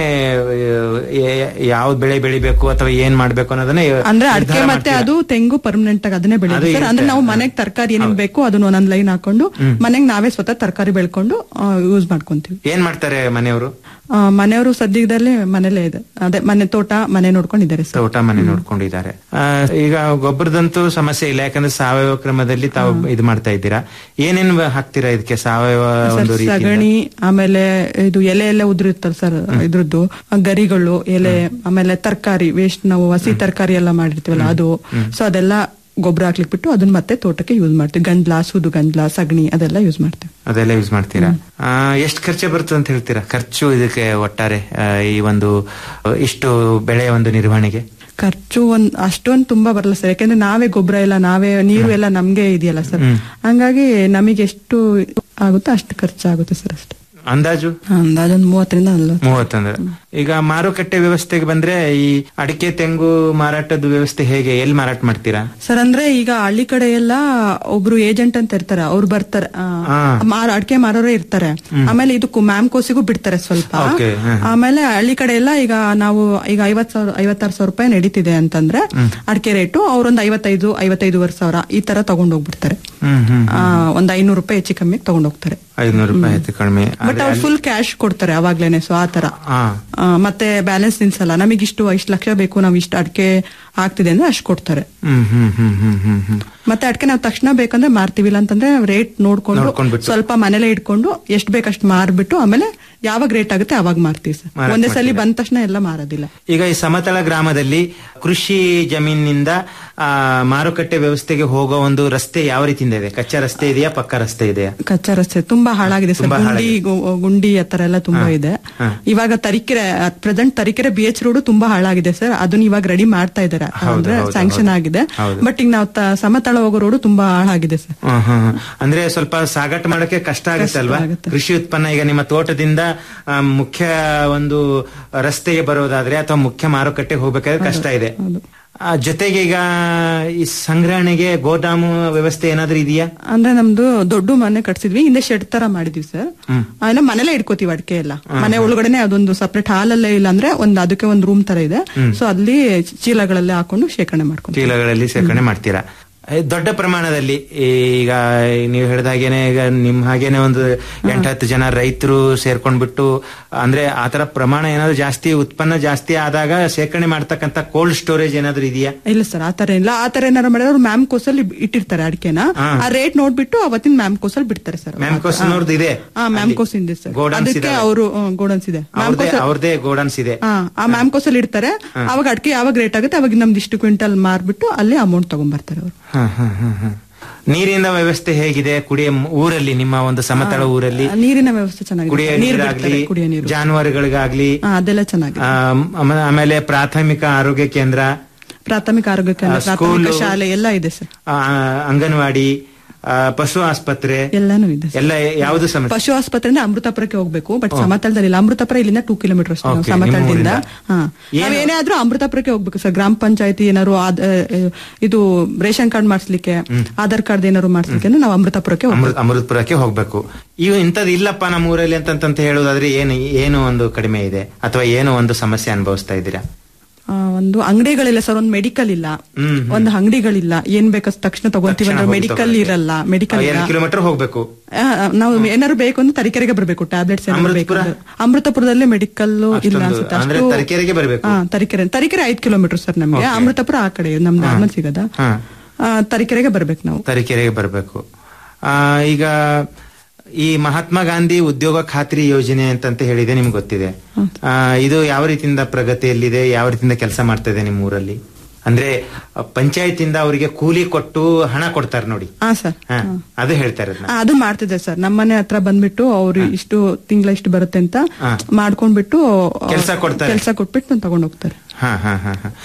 ಯಾವ ಬೆಳೆ ಬೆಳಿಬೇಕು ಅಥವಾ ಏನ್ ಮಾಡ್ಬೇಕು ಅನ್ನೋದನ್ನ ಅಂದ್ರೆ ಅಡಿಕೆ ನಿರ್ಧಾರ ಮತ್ತೆ ಮಾಡ್ತೀರಾ? ಅದು ತೆಂಗು ಪರ್ಮನೆಂಟ್ ಆಗಿ ಅದನ್ನೇ ಬೆಳೆಯೋದು ಅದು ಸರ್ ಅಂದ್ರೆ ಇರುತ್ತೆ. ನಾವು ಮನೆಗ್ ತರಕಾರಿ ಏನೇನ್ ಬೇಕು ಅದನ್ನ ಒಂದೊಂದ್ ಲೈನ್ ಹಾಕೊಂಡು ಹ್ಮ್. ಮನೆಗ್ ನಾವೇ ಸ್ವತಃ ತರಕಾರಿ ಬೆಳ್ಕೊಂಡು ಯೂಸ್ ಮಾಡ್ಕೊಂತೀವಿ ಏನ್ ಮಾಡ್ತಾರೆ ಮನೆಯವರು ಆ, ಮನೆಯವರು ಸದ್ಯದಲ್ಲಿ ಮನೇಲೇ ಇದೆ ಅದೇ ಮನೆ ತೋಟ ಮನೆ ನೋಡ್ಕೊಂಡಿದ್ದಾರೆ ಸರ್ ತೋಟ ಮನೆ ನೋಡ್ಕೊಂಡಿದ್ದಾರೆ ಆ, ಈಗ ಗೊಬ್ಬರದಂತೂ ಸಮಸ್ಯೆ ಇಲ್ಲ ಯಾಕಂದ್ರೆ ಸಾವಯವ ಕ್ರಮದಲ್ಲಿ ತಾವು ಇದು ಮಾಡ್ತಾ ಇದ್ದೀರಾ ಏನೇನ್ ಹಾಕ್ತೀರಾ ಇದಕ್ಕೆ ಸಾವಯವ ಒಂದು ಸರ್, ರೀತಿ ಸಗಣಿ ಆಮೇಲೆ ಇದು ಎಲೆ ಎಲ್ಲ ಉದುರುತ್ತಲ್ಲ ಸರ್ ಇದ್ರದ್ದು ಆ ಗರಿಗಳು ಎಲೆ ಆಮೇಲೆ ತರಕಾರಿ ವೇಸ್ಟ್ ನಾವು ಹಸಿ ತರಕಾರಿ ಎಲ್ಲ ಮಾಡಿರ್ತೀವಲ್ಲ ಅದು ಸೊ ಅದೆಲ್ಲ ಗೊಬ್ಬರ ಹಾಕ್ಲಿಕ್ ಬಿಟ್ಟು ಅದನ್ನ ಮತ್ತೆ ತೋಟಕ್ಕೆ ಯೂಸ್ ಮಾಡ್ತೀವಿ ಗಂಡ್ಲ ಸುದು ಗಂಡ್ಲ ಸಗಣಿ ಅದೆಲ್ಲ ಯೂಸ್ ಮಾಡ್ತೀವಿ ಅದೆಲ್ಲ ಯೂಸ್ ಮಾಡ್ತೀರಾ ಎಷ್ಟು ಖರ್ಚು ಬರುತ್ತೆ ಅಂತ ಹೇಳ್ತೀರಾ ಖರ್ಚು ಇದಕ್ಕೆ ಒಟ್ಟಾರೆ ಆ, ಈ ಒಂದು ಆ, ಇಷ್ಟು ಬೆಳೆಯ ಒಂದು ನಿರ್ವಹಣೆಗೆ ಖರ್ಚು ಒಂದ್ ಅಷ್ಟೊಂದು ತುಂಬಾ ಬರಲ್ಲ ಸರ್ ಯಾಕಂದ್ರೆ ನಾವೇ ಗೊಬ್ಬರ ಎಲ್ಲ ನಾವೇ ನೀರು ಎಲ್ಲ ನಮ್ಗೆ ಇದೆಯಲ್ಲ ಸರ್ ಹ್ಮ್. ಹಂಗಾಗಿ ನಮಗೆ ಎಷ್ಟು ಆಗುತ್ತೋ ಅಷ್ಟು ಖರ್ಚಾಗುತ್ತೆ ಸರ್ ಅಷ್ಟೇ ಅಂದಾಜು ಅಂದಾಜೊಂದು ಮೂವತ್ತರಿಂದ ನಲ್ವತ್ತು ಮೂವತ್ತಂದ್ರೆ ಈಗ ಮಾರುಕಟ್ಟೆ ವ್ಯವಸ್ಥೆಗೆ ಬಂದ್ರೆ ಈ ಅಡಿಕೆ ತೆಂಗು ಮಾರಾಟದ ವ್ಯವಸ್ಥೆ ಹೇಗೆ ಎಲ್ಲಿ ಮಾರಾಟ ಮಾಡ್ತೀರಾ ಸರ್ ಅಂದ್ರೆ ಈಗ ಹಳ್ಳಿ ಕಡೆ ಎಲ್ಲ ಒಬ್ರು ಏಜೆಂಟ್ ಅಂತ ಇರ್ತಾರೆ ಅವ್ರು ಬರ್ತಾರೆ ಆ, ಹಾ. ಮಾರ- ಅಡ್ಕೆ ಮಾರೋರೇ ಇರ್ತಾರೆ ಹ್ಮ್. ಆಮೇಲೆ ಇದಕ್ಕೂ ಮ್ಯಾಮ್ಕೋಸಿಗೂ ಬಿಡ್ತಾರೆ ಸ್ವಲ್ಪ Okay, ಹ. ಆಮೇಲೆ ಹಳ್ಳಿ ಕಡೆ ಎಲ್ಲ ಈಗ ನಾವು ಈಗ ಐವತ್ ಸಾವಿರ ಐವತ್ತಾರು ಸಾವಿರ ರೂಪಾಯಿ ನಡೀತಿದೆ ಅಂತಂದ್ರೆ ಹ್ಮ್. ಅಡಿಕೆ ರೇಟು ಅವ್ರೊಂದ್ ಐವತ್ತೈದು ಐವತ್ತೈದುವರೆ ಸಾವಿರ ಈ ತರ ತಗೊಂಡ್ ಹೋಗ್ಬಿಡ್ತಾರೆ ಹ್ಮ್ ಹ್ಮ್ ಆ, ಒಂದ್ ಐನೂರು ರೂಪಾಯಿ ಹೆಚ್ಚು ಕಮ್ಮಿ ತಗೊಂಡ್ ಹೋಗ್ತಾರೆ ಐದ್ನೂರು ರೂಪಾಯಿ ಹೆಚ್ಚು ಕಡಿಮೆ ಬಟ್ ಆದ್ರೆ ಅವ್ರು ಅಲ್ಲಿ- ಫುಲ್ ಕ್ಯಾಶ್ ಕೊಡ್ತಾರೆ ಅವಾಗ್ಲೇನೆ ಸೊ ಆ ತರ ಹಾ ಆ, ಮತ್ತೆ ಬ್ಯಾಲೆನ್ಸ್ ನಿಲ್ಸಲ್ಲ ನಮಗೆ ಇಷ್ಟು ಇಷ್ಟು ಲಕ್ಷ ಬೇಕು ನಾವು ಇಷ್ಟು ಅಡಿಕೆ ಆಗ್ತಿದೆ ಅಂದ್ರೆ ಅಷ್ಟು ಕೊಡ್ತಾರೆ ಹ್ಮ್ ಹ್ಮ್ ಹ್ಮ್ ಹ್ಮ್ ಹ್ಮ್ ಹ್ಮ್ ಮತ್ತೆ ಅಡಿಕೆ ನಾವು ತಕ್ಷಣ ಬೇಕಂದ್ರೆ ಮಾರ್ತೀವಿ ಇಲ್ಲ ಅಂತಂದ್ರೆ ರೇಟ್ ನೋಡ್ಕೊಂಡು ನೋಡ್ಕೊಂಡ್ಬಿಟ್ಟು. ಸ್ವಲ್ಪ ಮನೇಲೆ ಇಟ್ಕೊಂಡು ಎಷ್ಟು ಬೇಕಷ್ಟು ಮಾರ್ಬಿಟ್ಟು ಆಮೇಲೆ ಯಾವಾಗ ರೇಟ್ ಆಗುತ್ತೆ ಅವಾಗ ಮಾರ್ತೀವಿ ಸರ್ ಮಾರಾಟ ಒಂದೇ ಸಲ ಮಾಡ್ತೀರಾ? ಬಂದ ತಕ್ಷಣ ಎಲ್ಲ ಮಾರೋದಿಲ್ಲ ಈಗ ಈ ಸಮತಳ ಗ್ರಾಮದಲ್ಲಿ ಕೃಷಿ ಜಮೀನಿನಿಂದ ಆ, ಮಾರುಕಟ್ಟೆ ವ್ಯವಸ್ಥೆಗೆ ಹೋಗೋ ಒಂದು ರಸ್ತೆ ಯಾವ ರೀತಿಯಿಂದ ಇದೆ ಕಚ್ಚಾ ರಸ್ತೆ ಇದೆಯಾ ಪಕ್ಕ ರಸ್ತೆ ಇದೆಯಾ ಕಚ್ಚಾ ರಸ್ತೆ ತುಂಬಾ ಹಾಳಾಗಿದೆ ಸರ್ ತುಂಬಾ ಗುಂಡಿ ಗು- ಗುಂಡಿ ಆ ತರ ಎಲ್ಲ ತುಂಬಾ ಇದೆ ಹಾ. ಇವಾಗ Tarikere present Tarikere B H road ತುಂಬಾ ಹಾಳಾಗಿದೆ ಸರ್ ಅದನ್ನ ಇವಾಗ ರೆಡಿ ಮಾಡ್ತಾ ಇದಾರೆ ಹೌದು, ಅಂದ್ರೆ ಹೌದು, ಸ್ಯಾಂಕ್ಷನ್ ಹೌದು. ಆಗಿದೆ ಹೌದು. ಬಟ್ ಈಗ ನಾವು ತ- ಸಮತಳ ಹೋಗೋ ರೋಡ್ ತುಂಬಾ ಹಾಳಾಗಿದೆ ಸರ್ ಹ್ಮ್, ಹ್ಮ್, ಹ್ಮ್. ಅಂದ್ರೆ ಸ್ವಲ್ಪ ಸಾಗಾಟ ಮಾಡಕ್ಕೆ ಕಷ್ಟ ಆಗುತ್ತೆ ಅಲ್ವಾ ಕೃಷಿ ಉತ್ಪನ್ನ ಈಗ ನಿಮ್ಮ ತೋಟದಿಂದ ಆ, ಮುಖ್ಯ ಒಂದು ರಸ್ತೆಗೆ ಬರೋದಾದ್ರೆ ಅಥವಾ ಮುಖ್ಯ ಮಾರುಕಟ್ಟೆಗೆ ಹೋಗ್ಬೇಕಾದ್ರೆ ಕಷ್ಟ ಇದೆ ಆ, ಜೊತೆಗೆ ಈಗ ಈ ಸಂಗ್ರಹಣೆಗೆ ಗೋದಾಮು ವ್ಯವಸ್ಥೆ ಏನಾದ್ರೂ ಇದೆಯಾ ಅಂದ್ರೆ ನಮ್ದು ದೊಡ್ಡ ಮನೆ ಕಟ್ಸಿದ್ವಿ ಹಿಂದೆ ಶೆಡ್ ತರ ಮಾಡಿದ್ವಿ ಸರ್ ಹ್ಮ್. ಎಲ್ಲ ಮನೇಲೆ ಇಟ್ಕೋತೀವಿ ಅಡಿಕೆ ಎಲ್ಲ ಮನೆ ಒಳಗಡೆನೆ ಅದೊಂದು ಸಪರೇಟ್ ಹಾಲಲ್ಲೇ ಇಲ್ಲ ಅಂದ್ರೆ ಒಂದ್ ಅದಕ್ಕೆ ಒಂದ್ ರೂಮ್ ತರ ಇದೆ ಹ್ಮ್. ಸೊ ಅಲ್ಲಿ ಚೀಲಗಳಲ್ಲೇ ಹಾಕೊಂಡು ಶೇಖರಣೆ ಮಾಡ್ಕೊಂತೀವಿ ಚೀಲಗಳಲ್ಲಿ ಸೇರ್ಕರಣೆ ಮಾಡ್ತೀರಾ ಏ, ದೊಡ್ಡ ಪ್ರಮಾಣದಲ್ಲಿ ಈಗ ನೀವು ಹೇಳಿದ ಹಾಗೇನೆ ಈಗ ನಿಮ್ ಹಾಗೇನೆ ಒಂದು ಎಂಟ್ ಹತ್ತು ಜನ ರೈತರು ಸೇರ್ಕೊಂಡ್ಬಿಟ್ಟು ಅಂದ್ರೆ ಆತರ ಪ್ರಮಾಣ ಏನಾದ್ರು ಜಾಸ್ತಿ ಉತ್ಪನ್ನ ಜಾಸ್ತಿ ಆದಾಗ ಶೇಖರಣೆ ಮಾಡ್ತಕ್ಕಂತ ಕೋಲ್ಡ್ ಸ್ಟೋರೇಜ್ ಏನಾದ್ರು ಇದೆಯಾ ಇಲ್ಲ ಸರ್ ಆತರ ಇಲ್ಲ ಆತರ ಏನಾರು ಮಾಡಿದ್ರೆ ಅವ್ರು ಮ್ಯಾಮ್ ಕೋಸಲ್ಲಿ ಇಟ್ಟಿರ್ತಾರೆ ಅಡಿಕೆನ ಹಾ. ಆ ರೇಟ್ ನೋಡ್ಬಿಟ್ಟು ಅವತ್ತಿನ ಮ್ಯಾಮ್ ಕೋಸಲ್ಲಿ ಬಿಡ್ತಾರೆ ಸರ್ ಮ್ಯಾಮ್ ಕೋಸ್ನವ್ರದ್ದು ಇದೆ ಹಾ ಮ್ಯಾಮ್ ಕೋಸ್ ಇದೆ ಸರ್ ಗೋಡನ್ಸ್ ಅದಕ್ಕೆ ಇದಾವೆ. ಅವರು ಗೋಡನ್ಸ್ ಇದೆ ಮ್ಯಾಮ್ ಅವ್ರದೇ ಕೋಸ್ ಅವ್ರದೇ ಗೋಡನ್ಸ್ ಇದೆ ಹಾ ಆ ಮ್ಯಾಮ್ ಕೋಸಲ್ಲಿ ಇಡ್ತಾರೆ ಹಾ. ಅವಾಗ ಅಡಿಕೆ ಯಾವಾಗ ರೇಟ್ ಆಗುತ್ತೆ ಅವಾಗ ನಮ್ದು ಇಷ್ಟು ಕ್ವಿಂಟಲ್ ಮಾರ್ಬಿಟ್ಟು ಅಲ್ಲಿ ಅಮೌಂಟ್ ತಗೊಂಡ್ಬರ್ತಾರೆ ಅವರು ಹ, ಹ, ಹ, ಹ. ನೀರಿನ ವ್ಯವಸ್ಥೆ ಹೇಗಿದೆ ಕುಡಿಯ ಊರಲ್ಲಿ ನಿಮ್ಮ ಒಂದು ಸಮತಳ ಊರಲ್ಲಿ ನೀರಿನ ವ್ಯವಸ್ಥೆ ಚೆನ್ನಾಗಿದೆ ಕುಡಿಯ ನೀರು ನೀರಾಗ್ಲಿ ಬಿಡ್ತಾರೆ ಕುಡಿಯೋ ನೀರು ಜಾನುವಾರುಗಳಿಗಾಗ್ಲಿ ಹಾ, ಅದೆಲ್ಲ ಚೆನ್ನಾಗಿದೆ ಆ, ಆಮ- ಆಮೇಲೆ ಪ್ರಾಥಮಿಕ ಆರೋಗ್ಯ ಕೇಂದ್ರ ಪ್ರಾಥಮಿಕ ಆರೋಗ್ಯ ಕೇಂದ್ರ ಆ, ಪ್ರಾಥಮಿಕ ಸ್ಕೂಲು, ಶಾಲೆ ಎಲ್ಲ ಇದೆ ಸರ್ ಆ, ಅಂಗನವಾಡಿ ಆ, ಪಶು ಆಸ್ಪತ್ರೆ ಎಲ್ಲಾನು ಇದೆ ಸರ್. ಎಲ್ಲ ಯಾವುದು ಸಮಸ್ಯೆ ಪಶು ಆಸ್ಪತ್ರೆಯಿಂದ ಅಮೃತಪುರಕ್ಕೆ ಹೋಗ್ಬೇಕು ಬಟ್ ಓ. ಸಮತಲದಲ್ಲಿ ಇಲ್ಲ ಅಮೃತಪುರ ಇಲ್ಲಿಂದ ಟೂ ಕಿಲೋಮೀಟರ್ ಅಷ್ಟೇ ನಾವು Okay, ಸಮತಲದಿಂದ ನಿಮ್ಮ ಹಾ ಏನು- ನಾವೇನೇ ಆದ್ರೂ ಅಮೃತಪುರಕ್ಕೆ ಹೋಗ್ಬೇಕು ಸರ್ ಗ್ರಾಮ ಪಂಚಾಯತಿ ಏನಾದ್ರು ಆದ್- ಆ, ಇದು ರೇಷನ್ ಕಾರ್ಡ್ ಮಾಡಿಸ್ಲಿಕ್ಕೆ ಆಧಾರ್ ಕಾರ್ಡ್ ಏನಾದ್ರು ಮಾಡಿಸ್ಲಿಕ್ಕೆ ಅಂದ್ರೆ ನಾವು ಅಮೃತಪುರಕ್ಕೆ ಹೋಗ್ಬೇಕು ಅಮೃತ ಅಮೃತಪುರಕ್ಕೆ ಹೋಗ್ಬೇಕು ಇವು ಇಂಥದ್ದು ಇಲ್ಲಪ್ಪ ನಮ್ಮ ಊರಲ್ಲಿ ಅಂತಂತ ಹೇಳೋದಾದ್ರೆ ಏನು ಏನು ಒಂದು ಕಡಿಮೆ ಇದೆ ಅಥವಾ ಏನು ಒಂದು ಸಮಸ್ಯೆ ಅನುಭವಿಸ್ತಾ ಇದ್ದೀರಾ ಆ, ಒಂದು ಅಂಗಡಿಗಳಿಲ್ಲ ಸರ್ ಒಂದು ಮೆಡಿಕಲ್ ಇಲ್ಲ ಹ್ಮ್, ಹ್ಮ್. ಒಂದು ಅಂಗಡಿಗಳಿಲ್ಲ ಏನ್ ಬೇಕೋ ತಕ್ಷಣ ತಗೊಂತೀವಿ ತಕ್ಷಣ ಅಂದ್ರೆ ಹೋಗಿ ಮೆಡಿಕಲ್ ತಗೊಳ್ಳಿ. ಇರಲ್ಲ ಮೆಡಿಕಲ್ ಎರಡು ಇಲ್ಲ ಕಿಲೋಮೀಟರ್ ಹೋಗ್ಬೇಕು ಆ, ನಾವು ಏನಾದ್ರು ಬೇಕು ಅಂದ್ರೆ ತರೀಕೆರೆಗೆ ಬರಬೇಕು ಟ್ಯಾಬ್ಲೆಟ್ಸ್ ಏನಾದ್ರು ಬೇಕು ಅಮೃತಪುರ? ಅಂದ್ರೆ. ಅಮೃತಪುರದಲ್ಲಿ ಮೆಡಿಕಲ್ ಇಲ್ಲ ಅಷ್ಟೊಂದು- ಅನ್ಸುತ್ತೆ ಅಂದ್ರೆ ಅಷ್ಟು- ತರೀಕೆರೆಗೆ ಬರ್ಬೇಕು? ಹಾ, ತರೀಕೆರೆ ತರೀಕೆರೆ ಐದ್ ಕಿಲೋಮೀಟರ್ ಸರ್ ನಮ್ಗೆ Okay. ಅಮೃತಪುರ ಆ ಕಡೆ ನಮ್ದು ಹಾ. ನಾರ್ಮಲ್ ಸಿಗದ ಹಾ ತರೀಕೆರೆಗೆ ಬರ್ಬೇಕು ನಾವು ತರೀಕೆರೆಗೆ ಬರಬೇಕು ಈಗ ಈ ಮಹಾತ್ಮ ಗಾಂಧಿ ಉದ್ಯೋಗ ಖಾತ್ರಿ ಯೋಜನೆ ಅಂತಂತ ಹೇಳಿದೆ ನಿಮ್ಗೆ ಗೊತ್ತಿದೆ ಆ, ಇದು ಯಾವ ರೀತಿಯಿಂದ ಪ್ರಗತಿಯಲ್ಲಿದೆ ಯಾವ ರೀತಿಯಿಂದ ಕೆಲಸ ಮಾಡ್ತಾ ಇದೆ ನಿಮ್ಮ ಊರಲ್ಲಿ ಅಂದ್ರೆ ಪಂಚಾಯತಿಂದ ಅವರಿಗೆ ಕೂಲಿ ಕೊಟ್ಟು ಹಣ ಕೊಡ್ತಾರೆ ನೋಡಿ ಹಾ ಸರ್ ಹಾ, ಅದು ಹೇಳ್ತಾ ಇರೋದು ಆ, ಅದು ಮಾಡ್ತಿದ್ದೆ ಸರ್ ನಮ್ಮನೆ ಹತ್ರ ಬಂದ್ಬಿಟ್ಟು ಅವ್ರು ಇಷ್ಟು ತಿಂಗಳ ಇಷ್ಟು ಬರುತ್ತೆ ಅಂತ ಹಾ. ಮಾಡ್ಕೊಂಡ್ಬಿಟ್ಟು ಕೆಲ್ಸ ಕೊಡ್ತಾರೆ. ಕೆಲಸ ಕೊಟ್ಬಿಟ್ಟು ತಗೊಂಡ್ ಹೋಗ್ತಾರೆ ಹಾ ಹಾ ಹಾ ಹಾ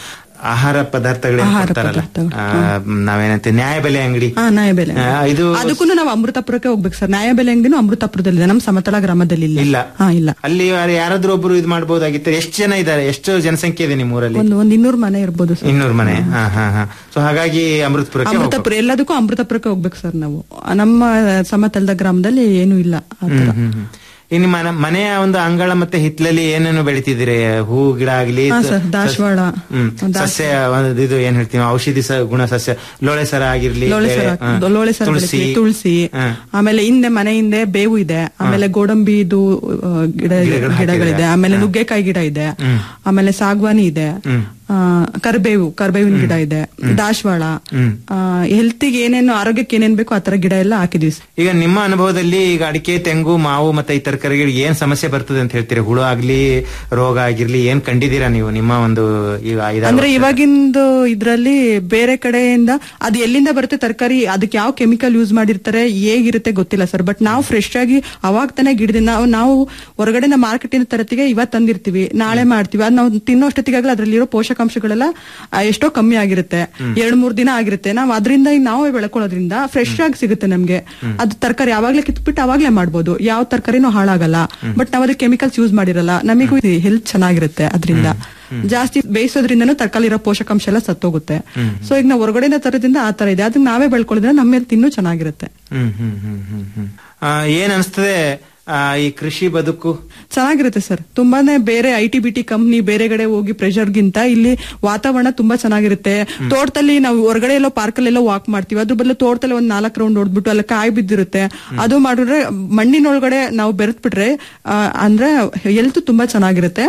ಆಹಾರ ಪದಾರ್ಥಗಳು ಆಹಾರ ಕೊಡ್ತಾರಲ್ಲ ಪದಾರ್ಥಗಳು, ಆ, ನಾವೇನಂತೀವಿ ನ್ಯಾಯಬೆಲೆ ಅಂಗಡಿ ಹಾ ನ್ಯಾಯಬೆಲೆ ಆ, ಇದು ಅದಕ್ಕೂ ನಾವು ಅಮೃತಪುರಕ್ಕೆ ಹೋಗ್ಬೇಕು ಸರ್ ನ್ಯಾಯಬೆಲೆ ಅಂಗಡಿನೂ ಅಮೃತಪುರದಲ್ಲಿದೆ ನಮ್ಮ ಸಮತಳ ಗ್ರಾಮದಲ್ಲಿ ಇಲ್ಲ ಇಲ್ಲ ಹಾ ಇಲ್ಲ ಅಲ್ಲಿ ಯಾರು- ಯಾರಾದ್ರೂ ಒಬ್ರು ಇದು ಮಾಡಬಹುದಾಗಿತ್ತು ಎಷ್ಟು ಜನ ಇದ್ದಾರೆ ಎಷ್ಟು ಜನಸಂಖ್ಯೆ ಇದೆ ನಿಮ್ಮ ಊರಲ್ಲಿ ಒಂದು ಒಂದ್ ಇನ್ನೂರು ಮನೆ ಇರ್ಬೋದು ಸರ್ ಇನ್ನೂರು ಮನೆ ಹಾ ಹಾ ಹಾ ಸೊ ಹಾಗಾಗಿ ಅಮೃತಪುರಕ್ಕೆ ಹೋಗ್ಬೇಕು. ಅಮೃತಪುರ ಎಲ್ಲದಕ್ಕೂ ಅಮೃತಪುರಕ್ಕೆ ಹೋಗ್ಬೇಕು ಸರ್ ನಾವು ನಮ್ಮ ಸಮತಲದ ಗ್ರಾಮದಲ್ಲಿ ಏನೂ ಇಲ್ಲ ಆ ಥರ. ಹ್ಮ್, ಹ್ಮ್, ಹ್ಮ್. ಇನ್ನು ಮನ ಮನೆಯ ಒಂದು ಅಂಗಳ ಮತ್ತೆ ಹಿತ್ಲಲ್ಲಿ ಏನೇನು ಬೆಳಿತಿದ್ದೀರಿ ಹೂ ಗಿಡ ಆಗ್ಲಿ ಹಾ ತ- ಸರ್ ದಾಸವಾಳ ಹ್ಮ್ ಸಸ್ಯ ಒಂದು ಇದು ಏನ್ ಹೇಳ್ತೀವಿ ನಾವು, ಔಷಧಿ ಸ- ಗುಣ ಸಸ್ಯ ಲೋಳೆ ಸರ ಆಗಿರ್ಲಿ ಲೋಳೆ ಸರ ಬೇರೆ, ಹಾ, ಲೋಳೆ ಸರ ತುಳಸಿ ಬೆಳಿತೀವಿ, ತುಳಸಿ ಹಾ. ಆಮೇಲೆ ಹಿಂದೆ ಮನೆ ಹಿಂದೆ ಬೇವು ಇದೆ ಆಮೇಲೆ ಗೋಡಂಬಿ ಇದು ಆ, ಗಿಡ ಗಿಡಗಳು ಗಿಡಗಳಿದೆ ಹಾಕಿದೆ. ಆಮೇಲೆ ಹಾ. ನುಗ್ಗೆಕಾಯಿ ಗಿಡ ಇದೆ ಹ್ಮ್. ಆಮೇಲೆ ಸಾಗವಾನಿ ಇದೆ ಹ್ಮ್. ಆ, ಕರಿಬೇವು ಕರಿಬೇವಿನ ಗಿಡ ಇದೆ ದಾಸವಾಳ ಹ್ಮ್. ಹೆಲ್ತಿಗೆ ಏನೇನು ಆರೋಗ್ಯಕ್ಕೆ ಏನೇನ್ ಬೇಕು ಆ ತರ ಗಿಡ ಎಲ್ಲ ಹಾಕಿದೀವಿ ಸರ್. ಈಗ ನಿಮ್ಮ ಅನುಭವದಲ್ಲಿ ಈಗ ಅಡಿಕೆ ತೆಂಗು ಮಾವು ಮತ್ತೆ ಈ ತರಕಾರಿಗಳಿಗೆ ಏನ್ ಸಮಸ್ಯೆ ಬರ್ತದೆ ಅಂತ ಹೇಳ್ತೀರಿ ಹುಳು ಆಗ್ಲಿ ರೋಗ ಆಗಿರ್ಲಿ ಏನ್ ಕಂಡಿದ್ದೀರಾ ನೀವು ನಿಮ್ಮ ಒಂದು ಈಗ ಐದಾರು ಅಂದ್ರೆ ವರ್ಷ- ಇವಾಗಿಂದು ಇದ್ರಲ್ಲಿ ಬೇರೆ ಕಡೆಯಿಂದ ಅದು ಎಲ್ಲಿಂದ ಬರುತ್ತೆ ತರಕಾರಿ ಅದಕ್ಕೆ ಯಾವ ಕೆಮಿಕಲ್ ಯೂಸ್ ಮಾಡಿರ್ತಾರೆ ಹೇಗಿರುತ್ತೆ ಗೊತ್ತಿಲ್ಲ ಸರ್ ಬಟ್ ನಾವು ಫ್ರೆಶ್ ಆಗಿ ಅವಾಗ ತಾನೇ ಗಿಡದಿಂದ ನಾವು ನಾವು ಹೊರಗಡೆ ಮಾರ್ಕೆಟ್ ಇಂದ ತರತ್ತಿಗೆ ಇವತ್ ತಂದಿರ್ತೀವಿ ನಾಳೆ ಮಾಡ್ತೀವಿ ಅದ್ ನಾವು ತಿನ್ನೋ ಅಷ್ಟೊತ್ತಿಗಾಗಲೇ ಅದ್ರಲ್ಲಿರೋ ಪೋಷಕಾಂಶಗಳೆಲ್ಲ ಆ, ಎಷ್ಟೋ ಕಮ್ಮಿ ಆಗಿರುತ್ತೆ ಎರಡ್ ಮೂರ್ ದಿನ ಆಗಿರುತ್ತೆ ನಾವು ಅದರಿಂದ ನಾವೇ ಬೆಳ್ಕೊಳ್ಳೋದ್ರಿಂದ ಫ್ರೆಶ್ ಆಗಿ ಸಿಗುತ್ತೆ ನಮ್ಗೆ ಅದು ತರಕಾರಿ ಯಾವಾಗ್ಲೇ ಕಿತ್ಬಿಟ್ಟು ಅವಾಗ್ಲೇ ಮಾಡ್ಬೋದು ಯಾವ ತರಕಾರಿನೂ ಹಾಳಾಗಲ್ಲ ಬಟ್ ನಾವ್ ಅದಕ್ಕೆ ಕೆಮಿಕಲ್ಸ್ ಯೂಸ್ ಮಾಡಿರಲ್ಲ ನಮಗೂ ಹೆಲ್ತ್ ಚೆನ್ನಾಗಿರುತ್ತೆ ಅದರಿಂದ ಜಾಸ್ತಿ ಬೇಯಿಸೋದ್ರಿಂದನೂ ತರಕಾರಿ ಇರೋ ಪೋಷಕಾಂಶ ಎಲ್ಲ ಸತ್ತೋಗುತ್ತೆ ಸೊ ಈಗ ನಾವು ಹೊರಗಡೆಯಿಂದ ತರೋದ್ರಿಂದ ಆ ತರ ಇದೆ ಅದನ್ನ ನಾವೇ ಬೆಳ್ಕೊಳ್ಳೋದ್ರಿಂದ ನಮ್ಮ ಮೇಲೆ ತಿನ್ನೂ ಚೆನ್ನಾಗಿರುತ್ತೆ ಹ್ಮ್ ಹ್ಮ್ ಹ್ಮ್ ಹ್ಮ್ ಹ್ಮ್ ಆ, ಏನ್ ಅನ್ಸ್ತದೆ ಆ, ಈ ಕೃಷಿ ಬದುಕು ಚೆನ್ನಾಗಿರುತ್ತೆ ಸರ್ ತುಂಬಾನೇ ಬೇರೆ I T B T company ಬೇರೆ ಕಡೆ ಹೋಗಿ ಪ್ರೆಷರ್ಗಿಂತ ಇಲ್ಲಿ ವಾತಾವರಣ ತುಂಬಾ ಚೆನ್ನಾಗಿರುತ್ತೆ ತೋಟದಲ್ಲಿ ನಾವು ಹೊರಗಡೆ ಎಲ್ಲೋ ಪಾರ್ಕ್ ಅಲ್ಲೆಲ್ಲೋ ವಾಕ್ ಮಾಡ್ತೀವಿ ಅದ್ರ ಬದಲು ತೋಟದಲ್ಲಿ ಒಂದ್ ನಾಲ್ಕು ರೌಂಡ್ ಹೊಡ್ಬಿಟ್ಟು ಅಲ್ಲಿ ಕಾಯಿ ಬಿದ್ದಿರುತ್ತೆ ಅದು ಮಾಡಿದ್ರೆ ಮಣ್ಣಿನೊಳಗಡೆ ನಾವು ಬೆರೆತ್ಬಿಟ್ರೆ ಆ, ಅಂದ್ರೆ ಹೆಲ್ತ್ ತುಂಬಾ ಚೆನ್ನಾಗಿರುತ್ತೆ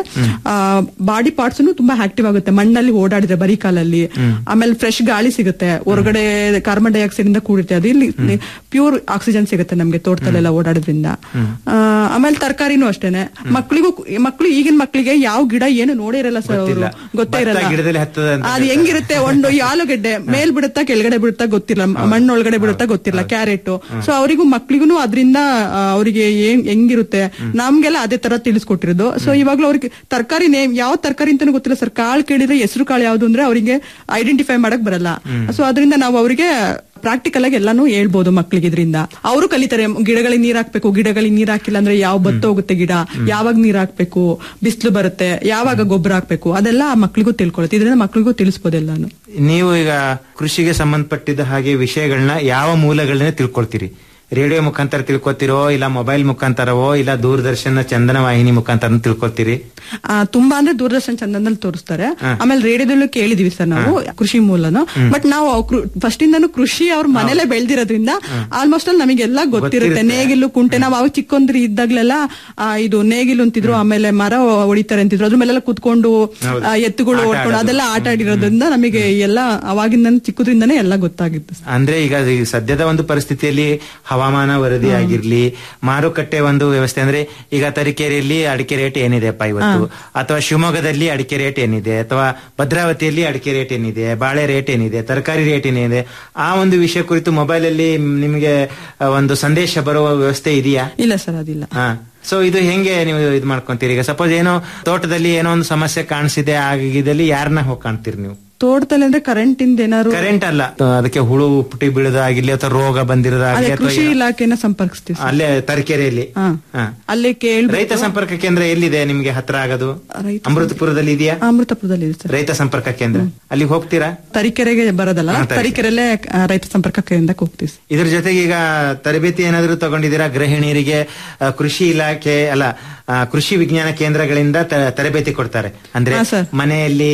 ಬಾಡಿ ಪಾರ್ಟ್ಸ್ ತುಂಬಾ ಆಕ್ಟಿವ್ ಆಗುತ್ತೆ ಮಣ್ಣಲ್ಲಿ ಓಡಾಡಿದ್ರೆ ಬರೀ ಕಾಲಲ್ಲಿ ಆಮೇಲೆ ಫ್ರೆಶ್ ಗಾಳಿ ಸಿಗುತ್ತೆ ಹೊರಗಡೆ ಕಾರ್ಬನ್ ಡೈಆಕ್ಸೈಡ್ ಇಂದ ಕೂಡಿರುತ್ತೆ ಅದು ಇಲ್ಲಿ ಪ್ಯೂರ್ ಆಕ್ಸಿಜನ್ ಸಿಗುತ್ತೆ ನಮ್ಗೆ ತೋಟದಲ್ಲೆಲ್ಲ ಓಡಾಡೋದ್ರಿಂದ ಆ, ಆಮೇಲೆ ತರಕಾರಿನೂ ಅಷ್ಟೇನೆ ಮಕ್ಳಿಗೂ ಮಕ್ಳು ಈಗಿನ ಮಕ್ಳಿಗೆ ಯಾವ ಗಿಡ ಏನು ನೋಡೇ ಇರಲ್ಲ ಸರ್ ಅವರು ಗೊತ್ತಿಲ್ಲ. ಗೊತ್ತೇ ಭತ್ತ ಇರಲ್ಲ ಗಿಡದಲ್ಲಿ ಹತ್ತದ ಅಂತ ಅದು ಹೆಂಗಿರುತ್ತೆ ಒಂದು ಈ ಆಲೂಗಡ್ಡೆ ಮೇಲ್ ಬಿಡುತ್ತಾ ಕೆಳಗಡೆ ಬಿಡುತ್ತಾ ಗೊತ್ತಿಲ್ಲ ಮಣ್ಣೊಳಗಡೆ ಬಿಡುತ್ತಾ ಗೊತ್ತಿಲ್ಲ ಕ್ಯಾರೆಟ್ ಸೊ ಅವರಿಗೂ ಮಕ್ಳಿಗೂ ಅದರಿಂದ ಅವರಿಗೆ ಏನ್ ಹೆಂಗಿರುತ್ತೆ ನಮ್ಗೆಲ್ಲ ಅದೇ ತರ ತಿಳಿಸ್ಕೊಟ್ಟಿರೋದು ಸೊ ಇವಾಗ್ಲೂ ಅವ್ರಿಗೆ ತರಕಾರಿ ನೇಮ್ ಯಾವ ತರಕಾರಿ ಅಂತಾನು ಗೊತ್ತಿಲ್ಲ ಸರ್ ಕಾಳು ಕೇಳಿದ್ರೆ ಹೆಸರು ಕಾಳು ಯಾವ್ದು ಅಂದ್ರೆ ಅವರಿಗೆ ಐಡೆಂಟಿಫೈ ಮಾಡಕ್ ಬರಲ್ಲ ಸೊ ಅದರಿಂದ ನಾವು ಅವರಿಗೆ ಪ್ರಾಕ್ಟಿಕಲ್ ಆಗಿ ಎಲ್ಲಾನು ಹೇಳ್ಬೋದು ಮಕ್ಳಿಗೆ ಇದರಿಂದ ಅವರು ಕಲಿತಾರೆ ಗಿಡಗಳಿಗೆ ನೀರ್ ಹಾಕ್ಬೇಕು ಗಿಡಗಳಿಗೆ ನೀರ್ ಹಾಕಿಲ್ಲ ಅಂದ್ರೆ ಯಾವ ಬತ್ತ ಹೋಗುತ್ತೆ ಗಿಡ ಯಾವಾಗ ನೀರ್ ಹಾಕ್ಬೇಕು ಬಿಸಿಲು ಬರುತ್ತೆ ಯಾವಾಗ ಗೊಬ್ಬರ ಹಾಕ್ಬೇಕು ಅದೆಲ್ಲ ಆ ಮಕ್ಳಿಗೂ ತಿಳ್ಕೊಳುತ್ತೆ ಇದರಿಂದ ಮಕ್ಳಿಗೂ ತಿಳಿಸ್ಬೋದು ಎಲ್ಲಾನು ನೀವು ಈಗ ಕೃಷಿಗೆ ಸಂಬಂಧಪಟ್ಟಿದ್ದ ಹಾಗೆ ವಿಷಯಗಳನ್ನ ಯಾವ ಮೂಲಗಳನ್ನ ತಿಳ್ಕೊಳ್ತೀರಿ ರೇಡಿಯೋ ಮುಖಾಂತರ ತಿಳ್ಕೊತಿರೋ ಇಲ್ಲ ಮೊಬೈಲ್ ಮುಖಾಂತರವೋ ಇಲ್ಲ ದೂರದರ್ಶನ ಚಂದನ ವಾಹಿನಿ ಮುಖಾಂತರ ತಿಳ್ಕೊತೀರಿ ಆ, ತುಂಬಾ ಅಂದ್ರೆ ದೂರದರ್ಶನ ಚಂದನದಲ್ಲಿ ತೋರಿಸ್ತಾರೆ ಆಮೇಲೆ ರೇಡಿಯೋದಲ್ಲೂ ಕೇಳಿದೀವಿ ಸರ್ ನಾವು ಕೃಷಿ ಮೂಲನು ಬಟ್ ನಾವು ಫಸ್ಟ್ ಇಂದನು ಕೃಷಿ ಅವ್ರ ಮನೇಲೆ ಬೆಳೆದಿರೋದ್ರಿಂದ ಆಲ್ಮೋಸ್ಟ್ ಅಲ್ಲಿ ನಮಗೆಲ್ಲ ಗೊತ್ತಿರುತ್ತೆ ಗೊತ್ತಿರುತ್ತೆ. ನೇಗಿಲು ಕುಂಟೆ ನಾವು ಅವಾಗ ಚಿಕ್ಕೊಂದ್ರಿ ಇದ್ದಾಗ್ಲೆಲ್ಲ ಆ, ಇದು ನೇಗಿಲು ಅಂತಿದ್ರು ಆಮೇಲೆ ಮರ ಹೊಡಿತಾರೆ ಅಂತಿದ್ರು ಅದ್ರ ಮೇಲೆಲ್ಲ ಕುತ್ಕೊಂಡು ಆ, ಎತ್ತುಗಳು ಆಟ ಓಡ್ಕೊಂಡು ಆಡೋದು. ಅದೆಲ್ಲ ಆಟ ಆಡಿರೋದ್ರಿಂದ ನಮಗೆ ಎಲ್ಲ ಅವಾಗಿಂದ ಚಿಕ್ಕದ್ರಿಂದನೇ ಎಲ್ಲ ಗೊತ್ತಾಗಿತ್ತು ಅಂದ್ರೆ ಈಗ ಈ ಸದ್ಯದ ಒಂದು ಪರಿಸ್ಥಿತಿಯಲ್ಲಿ ಹವಾಮಾನ ವರದಿ ಆಗಿರ್ಲಿ ಮಾರುಕಟ್ಟೆ ಒಂದು ವ್ಯವಸ್ಥೆ ಅಂದ್ರೆ ಈಗ ತರೀಕೆರೆಯಲ್ಲಿ ಅಡಿಕೆ ರೇಟ್ ಏನಿದೆಪ್ಪ ಇವತ್ತು ಅಥವಾ ಶಿವಮೊಗ್ಗದಲ್ಲಿ ಅಡಿಕೆ ರೇಟ್ ಏನಿದೆ ಅಥವಾ ಭದ್ರಾವತಿಯಲ್ಲಿ ಅಡಿಕೆ ರೇಟ್ ಏನಿದೆ ಬಾಳೆ ರೇಟ್ ಏನಿದೆ ತರಕಾರಿ ರೇಟ್ ಏನಿದೆ ಆ ಒಂದು ವಿಷಯ ಕುರಿತು ಮೊಬೈಲ್ ಅಲ್ಲಿ ನಿಮಗೆ ಆ, ಒಂದು ಸಂದೇಶ ಬರುವ ವ್ಯವಸ್ಥೆ ಇದೆಯಾ ಇಲ್ಲ ಸರ್ ಅದಿಲ್ಲ ಹಾ ಸೊ ಇದು ಹೆಂಗೆ ನೀವು ಇದು ಮಾಡ್ಕೊಂತೀರಿ ಈಗ ಸಪೋಸ್ ಏನೋ ತೋಟದಲ್ಲಿ ಏನೋ ಒಂದು ಸಮಸ್ಯೆ ಕಾಣಿಸಿದೆ ಆಗಿದ್ದಲ್ಲಿ ಯಾರನ್ನ ಹೋಗಿ ಕಾಣ್ತೀರಿ ನೀವು ತೋಟದಲ್ಲಿ ಅಂದ್ರೆ ಕರೆಂಟ್ ಇಂದ ಏನಾದ್ರು ಕರೆಂಟ್ ಅಲ್ಲ ಅದಕ್ಕೆ ಹುಳು ಪುಟಿ ಬೀಳೋದಾಗಿರ್ಲಿ ಅಥವಾ ರೋಗ ಬಂದಿರೋದಾಗ್ಲಿ ಅದೇ ಅಥವಾ ಕೃಷಿ ಇಲಾಖೆನ ಸಂಪರ್ಕಿಸ್ತೀವಿ ಸರ್. ಅಲ್ಲೇ ತರೀಕೆರೆಯಲ್ಲಿ ಹಾ. ಹಾ. ಅಲ್ಲಿ ಕೇಳಿ ರೈತ ಸಂಪರ್ಕ ಕೇಂದ್ರ ಎಲ್ಲಿದೆ ನಿಮ್ಗೆ ಹತ್ರ ಆಗೋದು ರೈತ ಅಮೃತಪುರದಲ್ಲಿ ಇದೆಯಾ ಅಮೃತಪುರದಲ್ಲಿ ಇದೆ ಸರ್ ರೈತ ಸಂಪರ್ಕ ಕೇಂದ್ರ ಅಲ್ಲಿ ಹೋಗ್ತೀರಾ ತರೀಕೆರೆಗೆ ಬರೋದಲ್ಲ ಹಾ, ತರೀಕೆರೆ. ತರೀಕೆರೆಲ್ಲೇ ಆ, ರೈತ ಸಂಪರ್ಕ ಕೇಂದ್ರಕ್ಕೆ ಹೋಗ್ತೀವಿ ಸರ್. ಇದ್ರ ಜೊತೆಗೆ ಈಗ ತರಬೇತಿ ಏನಾದರೂ ತಗೊಂಡಿದ್ದೀರಾ ಗೃಹಿಣಿಯರಿಗೆ ಆ, ಕೃಷಿ ಇಲಾಖೆ ಅಲ್ಲ ಆ, ಕೃಷಿ ವಿಜ್ಞಾನ ಕೇಂದ್ರಗಳಿಂದ ತ- ತರಬೇತಿ ಕೊಡ್ತಾರೆ ಅಂದ್ರೆ ಹಾ, ಸರ್. ಮನೆಯಲ್ಲಿ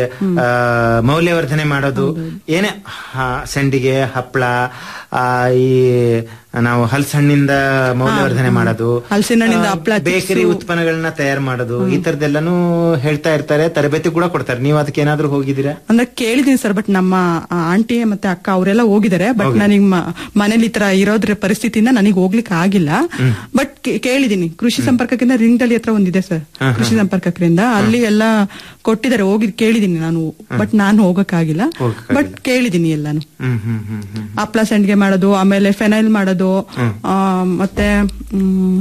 ಆ, ಮೌಲ್ಯವರ್ಧನೆ ಮಾಡೋದು ಏನೇ ಹ- ಸಂಡಿಗೆ ಹಪ್ಪಳ ಆ, ಈ ನಾವು ಹಲಸಣ್ಣಿಂದ ಮೌಲ್ಯವರ್ಧನೆ ಮಾಡೋದು ಹಲಸಿನ ಹಣ್ಣಿಂದ ಆ, ಹಪ್ಳ, ಬೇಕರಿ ಚಿಪ್ಸು. ಉತ್ಪನ್ನಗಳನ್ನ ತಯಾರು ಮಾಡೋದು ಈ ತರದೆಲ್ಲಾನು ಹೇಳ್ತಾ ಇರ್ತಾರೆ ತರಬೇತಿ ಕೂಡ ಕೊಡ್ತಾರೆ ನೀವು ಅದಕ್ಕೆ ಏನಾದ್ರೂ ಹೋಗಿದ್ದೀರಾ ಅಂದ್ರೆ ಕೇಳಿದೀನಿ ಸರ್ ಬಟ್ ನಮ್ಮ ಆ, ಆಂಟಿ ಮತ್ತೆ ಅಕ್ಕ ಅವರೆಲ್ಲ ಹೋಗಿದ್ದಾರೆ ಬಟ್ ನನಗೆ ಮನೇಲಿ ಈ ತರ ಇರೋದ್ರ ಪರಿಸ್ಥಿತಿಯಿಂದ ನನಗೆ ಹೋಗ್ಲಿಕ್ಕೆ ಆಗಿಲ್ಲ ಬಟ್ ಕೇಳಿದೀನಿ ಕೃಷಿ ಸಂಪರ್ಕ ಕೇಂದ್ರ ರಿಂಗಲ್ಲಿ ಹತ್ರ ಒಂದಿದೆ ಸರ್ ಹಾ, ಕೃಷಿ ಸಂಪರ್ಕ ಕೇಂದ್ರ ಅಲ್ಲಿ ಎಲ್ಲ ಕೊಟ್ಟಿದ್ದಾರೆ ಹೋಗಿ ಕೇಳಿದೀನಿ ನಾನು ಬಟ್ ನಾನು ಹೋಗಕ್ಕಾಗಿಲ್ಲ ಹೋಗಕ್ಕಾಗಿಲ್ಲ. ಬಟ್ ಕೇಳಿದೀನಿ ಎಲ್ಲಾನು ಹ್ಮ್ ಹ್ಮ್ ಹ್ಮ್ ಹ್ಮ್ ಹಪ್ಳ ಸಂಡಿಗೆ ಮಾಡೋದು ಆಮೇಲೆ ಫೆನೈಲ್ ಮಾಡೋದು ಆ, ಮತ್ತೆ ಮ್,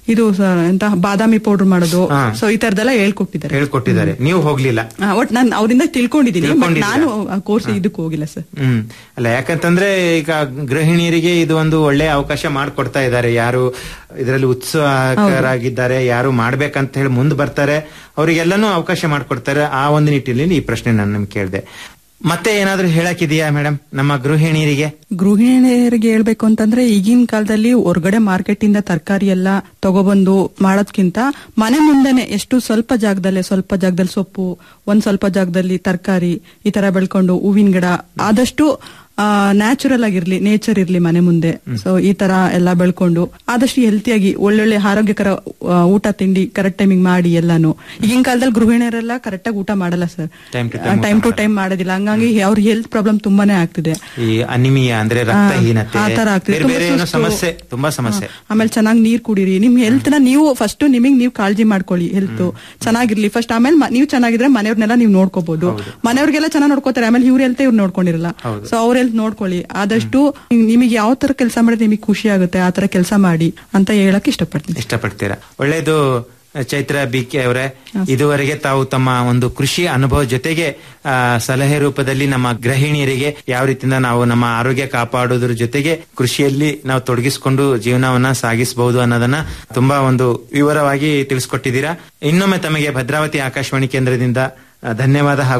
ಇದು ಸರ್ ಎಂತ ಬಾದಾಮಿ ಪೌಡರ್ ಮಾಡೋದು ಹಾ. ಸೊ ಈ ತರದೆಲ್ಲ ಹೇಳ್ಕೊಟ್ಟಿದ್ದಾರೆ ಹೇಳ್ಕೊಟ್ಟಿದ್ದಾರೆ ನೀವು ಹೋಗ್ಲಿಲ್ಲ ಆ, ಒಟ್ ನಾನು ಅವರಿಂದ ತಿಳ್ಕೊಂಡಿದ್ದೀನಿ ಬಟ್ ತಿಳ್ಕೊಂಡಿದ್ದೀರಾ? ನಾನು ಕೋರ್ಸ್ ಇದಕ್ಕೆ ಹೋಗಿಲ್ಲ ಸರ್ ಹ್ಮ್ ಅಲ್ಲ ಯಾಕಂತಂದ್ರೆ ಈಗ ಗೃಹಿಣಿಯರಿಗೆ ಇದು ಒಂದು ಒಳ್ಳೆ ಅವಕಾಶ ಮಾಡಿಕೊಡ್ತಾ ಇದ್ದಾರೆ ಯಾರು ಇದರಲ್ಲಿ ಉತ್ಸುಕರಾಗಿದ್ದಾರೆ ಯಾರು ಮಾಡ್ಬೇಕಂತ ಹೇಳಿ ಮುಂದೆ ಬರ್ತಾರೆ ಅವರಿಗೆಲ್ಲಾನು ಅವಕಾಶ ಮಾಡಿಕೊಡ್ತಾರೆ ಆ ಒಂದು ನಿಟ್ಟಿನಲ್ಲಿ ಈ ಪ್ರಶ್ನೆ ನಾನು ನಿಮ್ಗೆ ಕೇಳಿದೆ ಮತ್ತೆ ಏನಾದ್ರೂ ಹೇಳಕ್ಕಿದೆಯಾ ಮೇಡಮ್ ನಮ್ಮ ಗೃಹಿಣಿಯರಿಗೆ ಗೃಹಿಣಿಯರಿಗೆ ಹೇಳ್ಬೇಕು ಅಂತಂದ್ರೆ ಈಗಿನ ಕಾಲದಲ್ಲಿ ಹೊರಗಡೆ ಮಾರ್ಕೆಟ್ ಇಂದ ತರಕಾರಿ ಎಲ್ಲ ತಗೊಬಂದು ಮಾಡೋದ್ಕಿಂತ ಮನೆ ಮುಂದೆನೆ ಎಷ್ಟು ಸ್ವಲ್ಪ ಜಾಗದಲ್ಲೇ ಸ್ವಲ್ಪ ಜಾಗದಲ್ಲಿ ಸೊಪ್ಪು ಒಂದ್ ಸ್ವಲ್ಪ ಜಾಗದಲ್ಲಿ ತರಕಾರಿ ಈ ತರ ಬೆಳ್ಕೊಂಡು ಹೂವಿನ ಗಿಡ ಆದಷ್ಟು ನ್ಯಾಚುರಲ್ ಆಗಿರ್ಲಿ ನೇಚರ್ ಇರ್ಲಿ ಮನೆ ಮುಂದೆ ಸೊ ಈ ತರ ಎಲ್ಲ ಬೆಳ್ಕೊಂಡು ಆದಷ್ಟು ಹೆಲ್ತಿಯಾಗಿ ಒಳ್ಳೊಳ್ಳೆ ಆರೋಗ್ಯಕರ ಆ, ಊಟ ತಿಂಡಿ ಕರೆಕ್ಟ್ ಟೈಮಿಂಗ್ ಮಾಡಿ ಎಲ್ಲಾನು ಈಗಿನ ಕಾಲದಲ್ಲಿ ಗೃಹಿಣಿಯರೆಲ್ಲ ಕರೆಕ್ಟ್ ಆಗಿ ಊಟ ಮಾಡಲ್ಲ sir Time to time time to time ಮಾಡೋದಿಲ್ಲ ಹಂಗಾಗಿ ಅವ್ರ ಹೆಲ್ತ್ ಪ್ರಾಬ್ಲಮ್ ತುಂಬಾನೇ ಆಗ್ತಿದೆ ಈ ಅನಿಮಿಯಾ ಅಂದ್ರೆ ರಕ್ತಹೀನತೆ ಆ ತರ ಆಗ್ತಿದೆ. ಬೇರೆ ಬೇರೆ ತುಂಬಾ ಏನೋ ಸುಸ್ತು. ಸಮಸ್ಯೆ ತುಂಬಾ ಸಮಸ್ಯೆ ಆಮೇಲೆ ಚೆನ್ನಾಗಿ ನೀರ್ ಕುಡೀರಿ ನಿಮ್ ಹೆಲ್ತ್ ನ ನೀವು ಫಸ್ಟ್ ನಿಮಗೆ ನೀವು ಕಾಳಜಿ ಮಾಡ್ಕೊಳ್ಳಿ ಹೆಲ್ತ್ ಚೆನ್ನಾಗಿರ್ಲಿ ಫಸ್ಟ್ ಆಮೇಲೆ ಮ- ನೀವು ಚೆನ್ನಾಗಿದ್ರೆ ಮನೆಯವ್ರನ್ನೆಲ್ಲ ನೀವು ನೋಡ್ಕೋಬಹುದು ಮನೆಯವ್ರಿಗೆಲ್ಲ ಚೆನ್ನಾಗಿ ನೋಡ್ಕೋತಾರೆ ಆಮೇಲೆ ಇವ್ರ ಹೆಲ್ತ್ ಇವ್ರು ನೋಡ್ಕೊಂಡಿರಲ್ಲ ಹೌದು. ಸೊ ಅವ್ರ ಹೆಲ್ತ್ ನೋಡ್ಕೊಳ್ಳಿ ಆದಷ್ಟು ನಿಮಗೆ ಯಾವ ತರ ಕೆಲಸ ಮಾಡಿದ್ರೆ ನಿಮಗೆ ಖುಷಿ ಆಗುತ್ತೆ ಆ ತರ ಕೆಲಸ ಮಾಡಿ ಅಂತ ಹೇಳಕ್ ಇಷ್ಟಪಡ್ತೀನಿ ಇಷ್ಟಪಡ್ತೀರಾ ಒಳ್ಳೇದು ಚೈತ್ರ ಬಿ ಕೆ ಅವರೇ ಇದುವರೆಗೆ ತಾವು ತಮ್ಮ ಒಂದು ಕೃಷಿ ಅನುಭವ ಜೊತೆಗೆ ಆ, ಸಲಹೆ ರೂಪದಲ್ಲಿ ನಮ್ಮ ಗೃಹಿಣಿಯರಿಗೆ ಯಾವ ರೀತಿಯಿಂದ ನಾವು ನಮ್ಮ ಆರೋಗ್ಯ ಕಾಪಾಡೋದ್ರ ಜೊತೆಗೆ ಕೃಷಿಯಲ್ಲಿ ನಾವು ತೊಡಗಿಸಿಕೊಂಡು ಜೀವನವನ್ನ ಸಾಗಿಸಬಹುದು ಅನ್ನೋದನ್ನ ತುಂಬಾ ಒಂದು ವಿವರವಾಗಿ ತಿಳಿಸ್ಕೊಟ್ಟಿದ್ದೀರಾ ಇನ್ನೊಮ್ಮೆ ತಮಗೆ ಭದ್ರಾವತಿ ಆಕಾಶವಾಣಿ ಕೇಂದ್ರದಿಂದ ಆ, ಧನ್ಯವಾದ ಹಾಗೂ